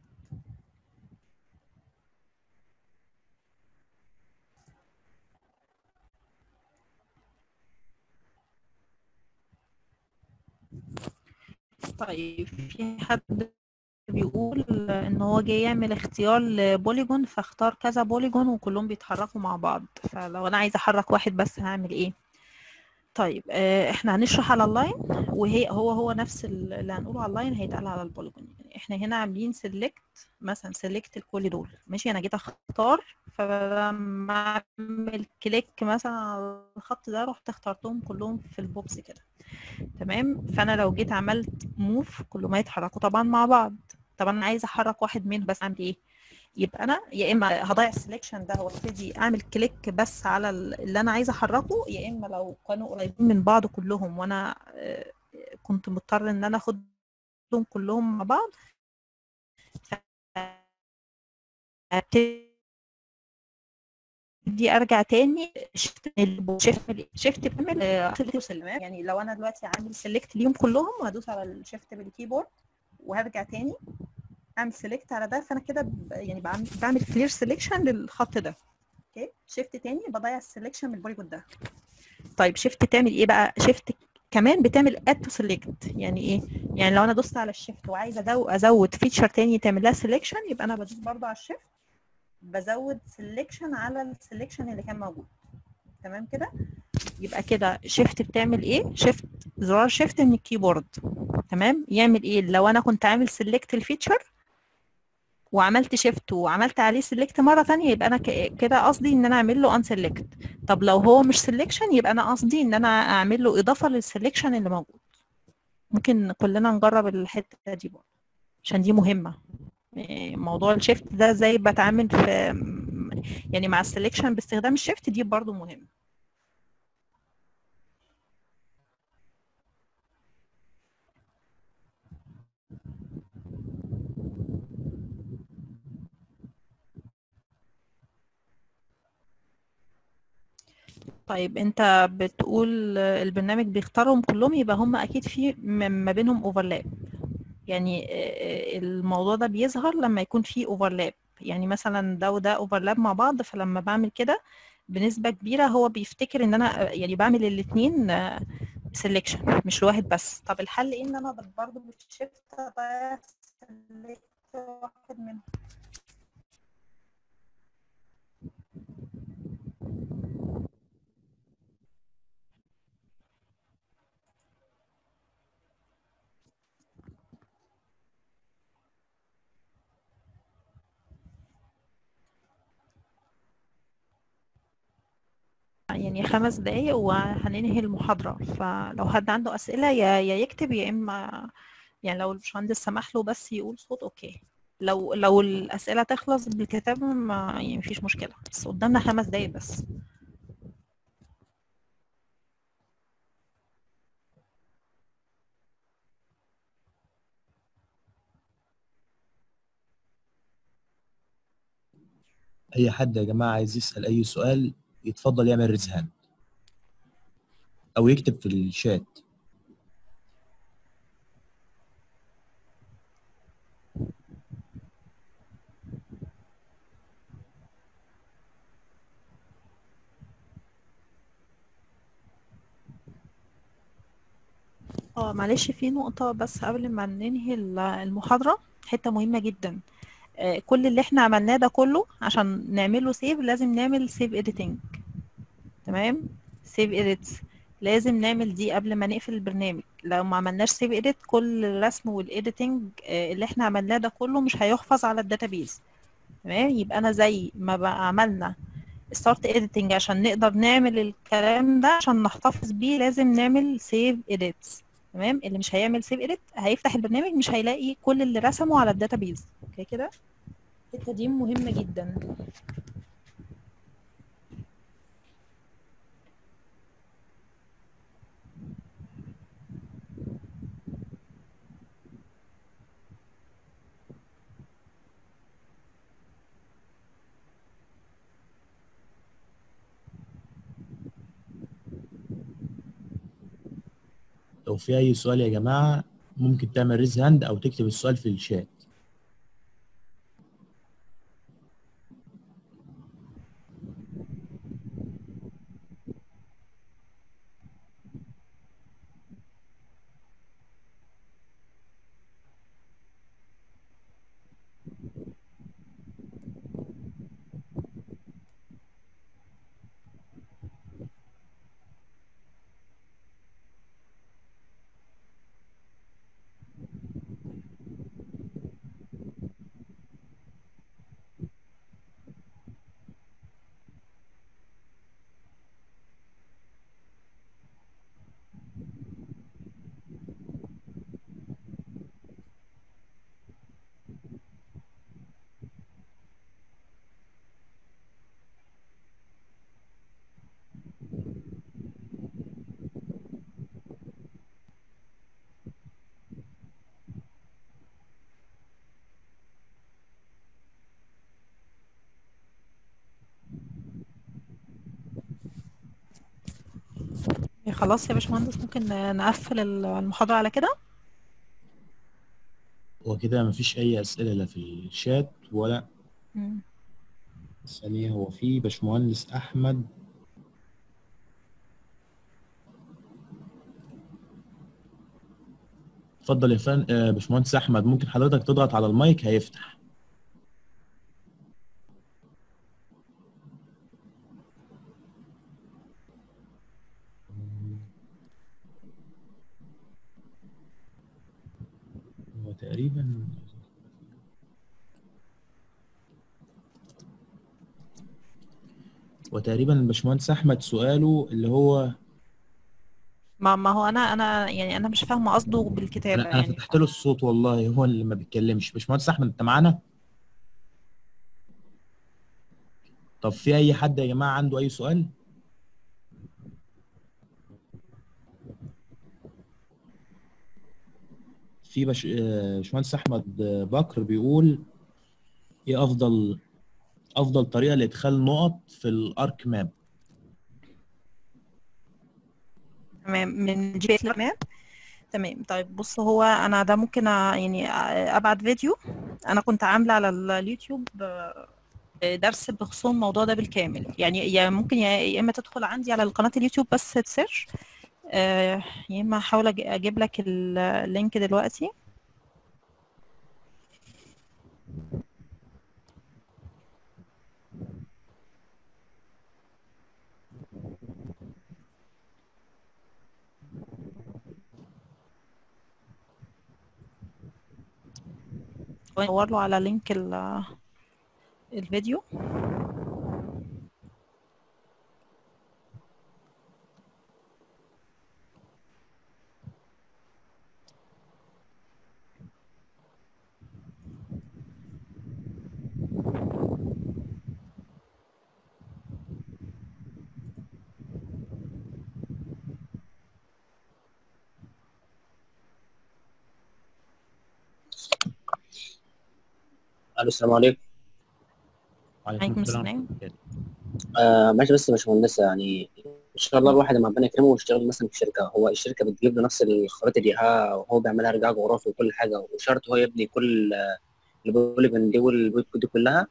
طيب في حد بيقول ان هو جاي يعمل اختيار لبوليجون فاختار كذا بوليجون وكلهم بيتحركوا مع بعض فلو انا عايزه احرك واحد بس هعمل ايه طيب احنا هنشرح على اللاين وهي هو هو نفس اللي هنقوله على اللاين هيتقال على البوليجون يعني احنا هنا عاملين سيلكت مثلا سيلكت لكل دول ماشي انا جيت اختار فلما اعمل كليك مثلا على الخط ده رحت اخترتهم كلهم في البوكس كده تمام فانا لو جيت عملت موف كلهم هيتحركوا طبعا مع بعض طب انا عايزه احرك واحد منهم بس اعمل ايه يبقى انا يا اما هضيع السلكشن ده وابتدي اعمل كليك بس على اللي انا عايزه احركه يا اما لو كانوا قريبين من بعض كلهم وانا كنت مضطر ان انا اخدهم كلهم مع بعض دي ارجع تاني شفت شفت شفت بعمل يعني لو انا دلوقتي عامل سيلكت ليهم كلهم وهدوس على الشيفت بالكيبورد وهرجع تاني اعمل سيلكت على ده فانا كده يعني بعمل بعمل كلير سيلكشن للخط ده اوكي شيفت تاني بضيع السيلكشن من البوليجون ده طيب شيفت تعمل ايه بقى شيفت كمان بتعمل اد تو سيلكت يعني ايه يعني لو انا دوست على الشيفت وعايزه ازود فيتشر تاني تعمل لها سيلكشن يبقى انا بدوس برضه على الشيفت بزود سيلكشن على السيلكشن اللي كان موجود تمام كده يبقى كده شيفت بتعمل ايه شيفت زرار شيفت من الكيبورد تمام يعمل ايه لو انا كنت عامل سيلكت الفيتشر وعملت شيفت وعملت عليه سيلكت مره ثانيه يبقى انا كده قصدي ان انا اعمل له ان سيلكت طب لو هو مش سيلكشن يبقى انا قصدي ان انا اعمل له اضافه للسيلكشن اللي موجود ممكن كلنا نجرب الحته دي برضه عشان دي مهمه موضوع الشيفت ده ازاي بتعامل في يعني مع السلكشن باستخدام الشيفت دي برضو مهم طيب انت بتقول البرنامج بيختارهم كلهم يبقى هم اكيد في ما بينهم اوفرلاب يعني الموضوع ده بيظهر لما يكون في اوفرلاب يعني مثلا ده وده اوفرلاب مع بعض فلما بعمل كده بنسبة كبيرة هو بيفتكر ان انا يعني بعمل الاتنين سيلكشن مش واحد بس طب الحل ايه ان انا برضه بالشيفت سيلكت واحد منهم يعني خمس دقايق وهننهي المحاضرة فلو حد عنده أسئلة يا يا يكتب يا إما يعني لو الباشمهندس سمح له بس يقول صوت أوكي لو لو الأسئلة تخلص بالكتابة ما يعني مفيش مشكلة بس قدامنا خمس دقايق بس
اي حد يا جماعه عايز يسال اي سؤال يتفضل يعمل ريز هاند او يكتب في الشات
اه معلش في نقطة بس قبل ما ننهي ال- المحاضرة حتة مهمة جدا آه، كل اللي احنا عملناه ده كله عشان نعمله سيف لازم نعمل سيف اديتنج تمام سيف اديتس لازم نعمل دي قبل ما نقفل البرنامج لو ما عملناش سيف اديت كل الرسم والايديتنج اللي احنا عملناه ده كله مش هيحفظ على الداتابيز تمام يبقى انا زي ما بقى عملنا ستارت اديتنج عشان نقدر نعمل الكلام ده عشان نحتفظ بيه لازم نعمل سيف اديتس تمام اللي مش هيعمل سيف اديت هيفتح البرنامج مش هيلاقي كل اللي رسمه على الداتابيز اوكي كده الحته دي مهمه جدا
لو في اي سؤال يا جماعه ممكن تعمل ريز هاند او تكتب السؤال في الشات
خلاص يا باشمهندس ممكن نقفل المحاضره على كده
هو كده مفيش اي اسئله لا في الشات ولا
مم.
ثانيه هو في باشمهندس احمد اتفضل يا فن آه، باشمهندس احمد ممكن حضرتك تضغط على المايك هيفتح هو تقريبا وتقريبا الباشمهندس احمد سؤاله اللي هو
ما ما هو انا انا يعني انا مش فاهمه قصده بالكتابه
انا انا
يعني
فتحت له الصوت والله هو اللي ما بيتكلمش باشمهندس احمد انت معانا طب في اي حد يا جماعه عنده اي سؤال في باش- آه، باشمهندس احمد بكر بيقول ايه افضل افضل طريقه لادخال نقط في الارك ماب
تمام من جي بي اس ماب تمام طيب بص هو انا ده ممكن أ- يعني أ- ابعت فيديو انا كنت عامله على ال- اليوتيوب آه، درس بخصوص الموضوع ده بالكامل يعني يا ممكن يا يا اما تدخل عندي على القناه اليوتيوب بس تسيرش آه، يا اما احاول أج- اجيب لك ال- اللينك دلوقتي ادور له على لينك ال- الفيديو
الو السلام عليكم
عليكم السلام
آه ماشي بس يا باشمهندسة يعني ان شاء الله الواحد لما ربنا يكرمه ويشتغل مثلا في شركه هو الشركه بتجيب له نفس الخرائط اللي ها وهو بيعملها رجاع جغرافي وكل حاجه وشرط هو يبني كل آه، البوليجون دي والبوت دي كلها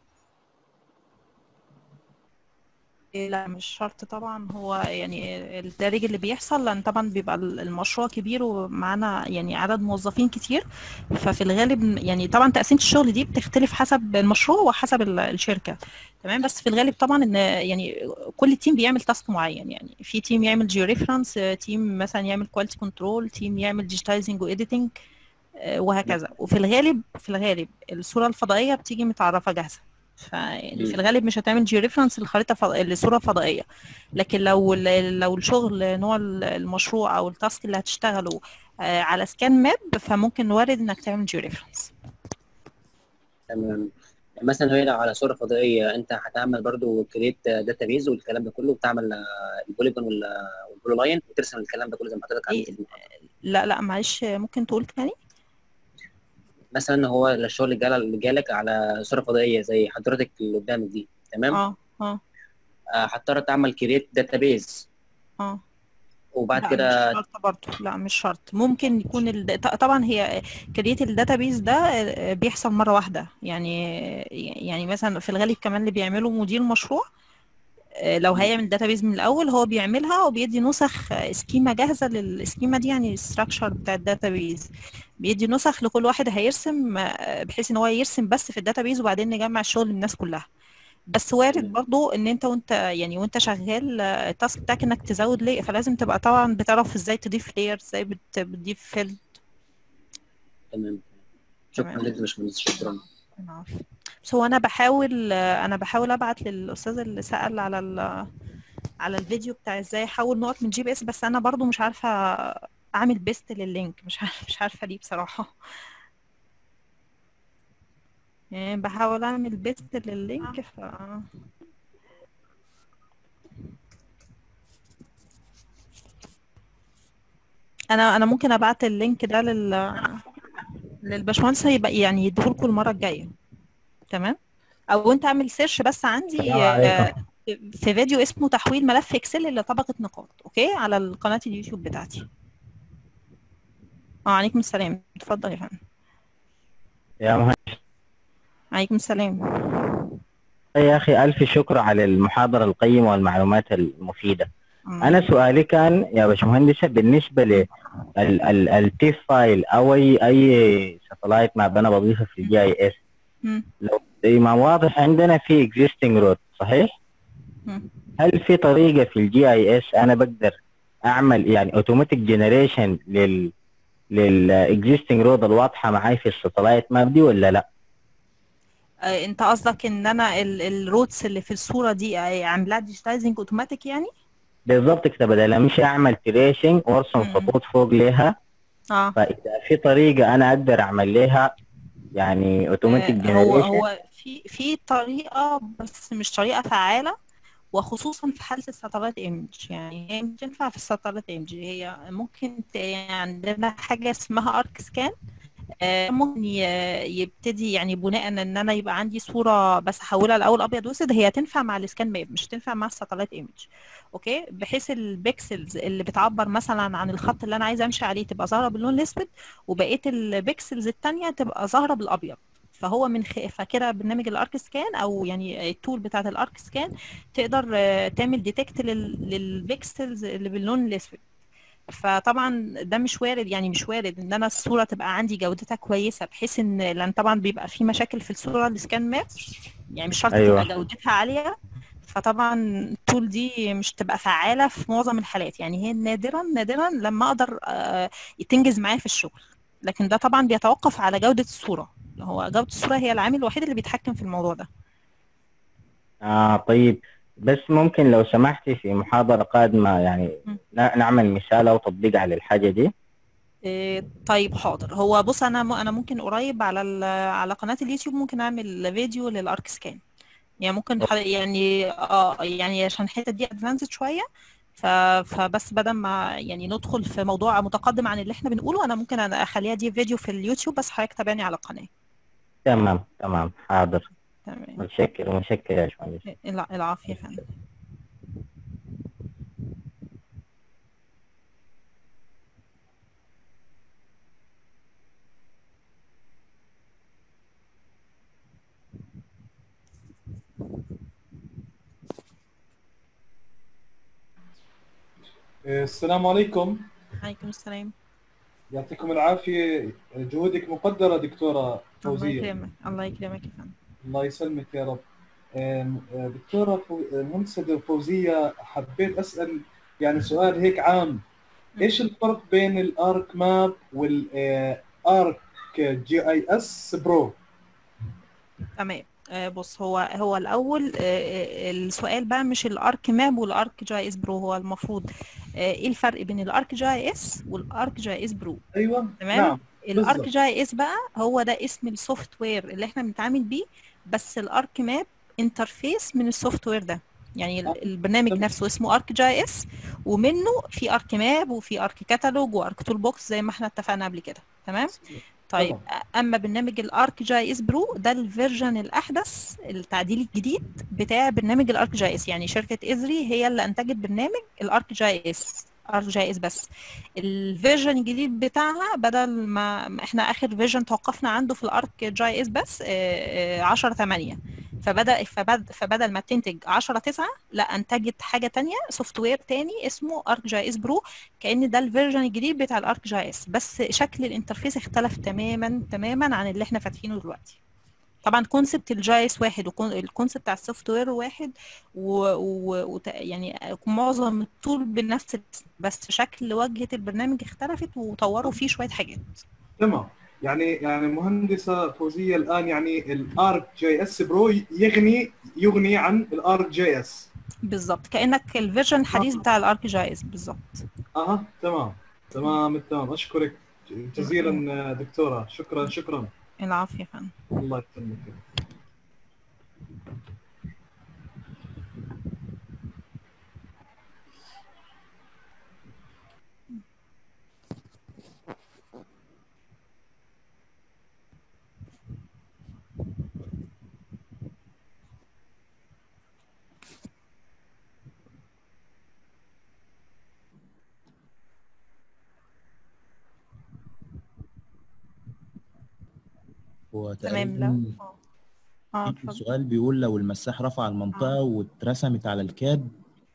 إيه لا مش شرط طبعا هو يعني الدارج اللي بيحصل لان طبعا بيبقى المشروع كبير ومعانا يعني عدد موظفين كتير ففي الغالب يعني طبعا تقسيمة الشغل دي بتختلف حسب المشروع وحسب ال- الشركة تمام بس في الغالب طبعا ان يعني كل تيم بيعمل تاسك معين يعني في تيم يعمل جيو ريفرنس تيم مثلا يعمل كواليتي كنترول تيم يعمل ديجيتايزنج وايديتنج وهكذا وفي الغالب في الغالب الصورة الفضائية بتيجي متعرفة جاهزة فيعني في
مم.
الغالب مش هتعمل جيو ريفرنس للخريطه فض... لصوره فضائيه لكن لو ال- لو الشغل نوع ال- المشروع او التاسك اللي هتشتغله آه، على سكان ماب فممكن وارد انك تعمل جيو ريفرنس
تمام مثلا هي لو على صوره فضائيه انت هتعمل برضو كريت داتابيز والكلام ده كله وتعمل آه، البوليجون وال- والبولو لاين وترسم الكلام ده كله زي ما حضرتك
إيه؟
عملت في المحاضرة.
لا لا معلش ممكن تقول تاني
مثلا هو الشغل اللي جال- اللي جالك على صوره فضائيه زي حضرتك اللي قدامك دي تمام
اه اه
آه، هتضطر تعمل كريت داتابيز
اه
وبعد
لا
كده
مش شرط برضه لا مش شرط ممكن يكون ال... ط- طبعا هي كريت الداتابيز ده آه، بيحصل مره واحده يعني يعني مثلا في الغالب كمان اللي بيعمله مدير مشروع آه، لو هيعمل داتابيز من الاول هو بيعملها وبيدي نسخ آه، سكيما جاهزه للسكيما دي يعني الستراكشر بتاع الداتابيز بيدي نسخ لكل واحد هيرسم آه، بحيث ان هو يرسم بس في الداتابيز وبعدين نجمع الشغل للناس كلها بس وارد برضو ان انت وانت يعني وانت شغال آه، التاسك بتاعك انك تزود ليه فلازم تبقى طبعا بتعرف ازاي تضيف لاير ازاي بت- بتضيف فيلد
تمام شكرا
تمام.
لك يا باشمهندس شكرا
العفو. بس هو انا بحاول انا بحاول ابعت للاستاذ اللي سأل على ال على الفيديو بتاع ازاي احول نقط من جي بي اس بس انا برضو مش عارفه اعمل بيست لللينك مش عارفه مش عارفه ليه بصراحه يعني بحاول اعمل بيست لللينك ف انا انا ممكن ابعت اللينك ده لل للباشمهندس هيبقى يعني يديهولكوا المره الجايه تمام او انت اعمل سيرش بس عندي
السلام
آه،
عليكم.
في فيديو اسمه تحويل ملف اكسل لطبقه نقاط اوكي على القناه اليوتيوب بتاعتي اه عليكم السلام اتفضل يا فندم
يا مهندس
عليكم السلام
يا أخي ألف شكر على المحاضرة القيمة والمعلومات المفيدة
مم.
أنا سؤالي كان يا باشمهندسة بالنسبة للتيف فايل أو أي أي ساتلايت ماب أنا بضيفه في الجي اي اس
مم.
لو زي ما واضح عندنا في اكزيستنج رود صحيح؟
مم.
هل في طريقة في الجي اي اس أنا بقدر أعمل يعني اوتوماتيك جنريشن لل للاكزيستنج رود الواضحة معاي في الساتلايت ماب دي ولا لا؟
آه، انت قصدك ان انا ال- الروتس اللي في الصوره دي آه، عاملاها ديجيتايزنج اوتوماتيك يعني
بالضبط كده بدل امشي اعمل تريشنج وارسم
مم.
خطوط فوق لها
اه
فاذا في طريقه انا اقدر اعمل لها يعني اوتوماتيك
آه، هو
جنريشن
هو في في طريقة بس مش طريقة فعالة وخصوصا في حالة الساتلايت ايمج يعني هي مش تنفع في الساتلايت ايمج هي ممكن ت- يعني عندنا حاجة اسمها ارك سكان ممكن ي- يبتدي يعني بناء ان انا يبقى عندي صورة بس احولها الاول ابيض واسود هي تنفع مع السكان ماب مش تنفع مع الساتلايت ايمج اوكي بحيث البيكسلز اللي بتعبر مثلا عن الخط اللي انا عايزه امشي عليه تبقى ظاهره باللون الاسود وبقيه البيكسلز التانية تبقى ظاهره بالابيض فهو من خ... فكده برنامج الارك سكان او يعني التول بتاعت الارك سكان تقدر آه، تعمل ديتكت لل... للبيكسلز اللي باللون الاسود فطبعا ده مش وارد يعني مش وارد ان انا الصوره تبقى عندي جودتها كويسه بحيث ان لان طبعا بيبقى في مشاكل في الصوره السكان ماب يعني مش شرط
أيوة.
تبقى جودتها عاليه فطبعا التول دي مش تبقى فعاله في معظم الحالات يعني هي نادرا نادرا لما اقدر آه، تنجز معايا في الشغل لكن ده طبعا بيتوقف على جوده الصوره هو جوده الصوره هي العامل الوحيد اللي بيتحكم في الموضوع ده
اه طيب بس ممكن لو سمحتي في محاضره قادمه يعني
م.
ن- نعمل مثال او تطبيق على الحاجه دي
إيه، طيب حاضر هو بص انا م- انا ممكن قريب على ال- على قناه اليوتيوب ممكن اعمل فيديو للارك سكان يعني ممكن ح- يعني اه يعني عشان الحته دي ادفانسد شويه ف... فبس بدل ما يعني ندخل في موضوع متقدم عن اللي احنا بنقوله انا ممكن أنا اخليها دي فيديو في اليوتيوب بس حضرتك تابعني على القناه
تمام تمام حاضر
تمام
متشكر متشكر يا باشمهندس
الع- العافية يا فندم
السلام عليكم
عليكم السلام
يعطيكم العافية جهودك مقدرة دكتورة
الله
فوزية
يكرمك الله يكرمك يا فندم
الله يسلمك يا رب آم، آه، دكتورة فو- المهندسة فوزية حبيت أسأل يعني سؤال هيك عام إيش الفرق بين الأرك ماب والأرك جي أي إس برو؟
تمام آه، بص هو هو الاول آه، آه، السؤال بقى مش الارك ماب والارك جي اس برو هو المفروض آه، ايه الفرق بين الارك جي اس والارك جي اس برو
أيوه
تمام
نعم
الارك
بالظبط.
جي اس بقى هو ده اسم السوفت وير اللي احنا بنتعامل بيه بس الارك ماب انترفيس من السوفت وير ده يعني
آه،
ال- البرنامج
تمام.
نفسه اسمه ارك جي اس ومنه في ارك ماب وفي ارك كتالوج وارك تول بوكس زي ما احنا اتفقنا قبل كده تمام طيب
طبعا
اما برنامج الارك جي اس برو ده الفيرجن الاحدث التعديل الجديد بتاع برنامج الارك جي اس يعني شركه ازري هي اللي انتجت برنامج الارك جي اس ارك جي اس بس الفيرجن الجديد بتاعها بدل ما ما احنا اخر فيرجن توقفنا عنده في الارك جي اس بس 10 8 فبدا فبد فبدل ما تنتج 10 9 لا انتجت حاجه تانية سوفت وير تاني اسمه ارك جي اس برو كأن ده الفيرجن الجديد بتاع الارك جي اس بس شكل الانترفيس اختلف تماما تماما عن اللي احنا فاتحينه دلوقتي طبعا كونسبت الجي اس واحد والكونسبت بتاع السوفت وير واحد و... و... وت... يعني معظم الطول بنفس الاسم بس شكل واجهة البرنامج اختلفت وطوروا فيه شوية حاجات
تمام يعني يعني مهندسة فوزية الآن يعني الأرك جي إس برو يغني يغني عن الأرك جي إس
بالظبط كأنك الفيرجن الحديث بتاع الارك جي اس بالظبط
اها تمام تمام تمام اشكرك جزيلا دكتوره شكرا شكرا
العافية يا فندم
الله يسلمك
هو
تمام لا
تقريبا
اه
في
اتفضل
سؤال بيقول لو المساح رفع المنطقة واترسمت على الكاد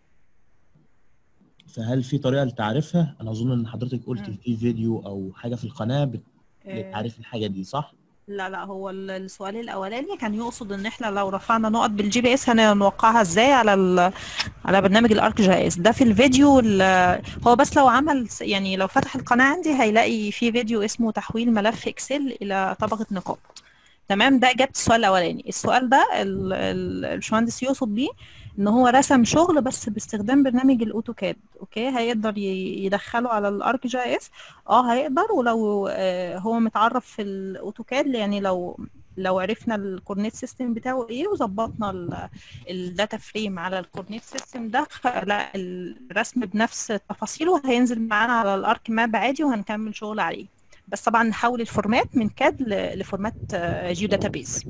فهل في طريقة لتعريفها؟ أنا أظن إن حضرتك قلت
مم.
في فيديو أو حاجة في القناة بت-
آه،
لتعريف الحاجة دي صح؟
لا لا هو ال- السؤال الاولاني كان يقصد ان احنا لو رفعنا نقط بالجي بي اس هنوقعها ازاي على ال... على برنامج الارك جي اس ده في الفيديو ال- هو بس لو عمل س- يعني لو فتح القناه عندي هيلاقي في فيديو اسمه تحويل ملف اكسل الى طبقه نقاط تمام ده اجابه السؤال الاولاني السؤال ده ال- ال- الباشمهندس يقصد بيه ان هو رسم شغل بس باستخدام برنامج الاوتوكاد اوكي هيقدر ي- يدخله على الارك جي اس اه هيقدر ولو آه، هو متعرف في الاوتوكاد يعني لو لو عرفنا الكورنيت سيستم بتاعه ايه وظبطنا الداتا فريم على الكورنيت سيستم ده خ- لا الرسم بنفس تفاصيله هينزل معانا على الارك ماب عادي وهنكمل شغل عليه بس طبعا نحول الفورمات من كاد ل- لفورمات جيو داتابيز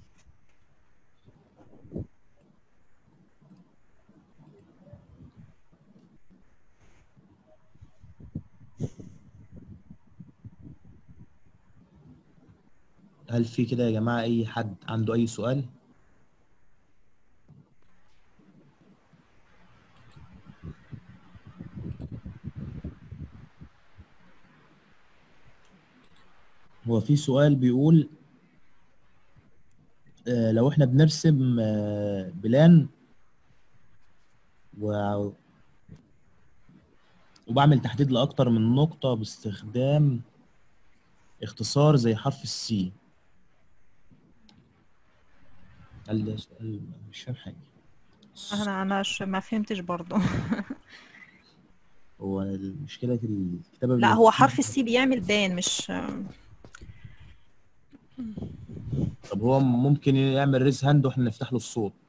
هل في كده يا جماعة أي حد عنده أي سؤال؟ هو في سؤال بيقول آه، لو احنا بنرسم آه، بلان و... وبعمل تحديد لأكتر من نقطة باستخدام اختصار زي حرف السي هل ده سؤال مش فاهم حاجة
انا انا ش- ما فهمتش برضو
هو المشكلة في الكتابة
لا
بال-
هو حرف السي بيعمل بان مش
طب هو ممكن يعمل ريز هاند واحنا نفتح له الصوت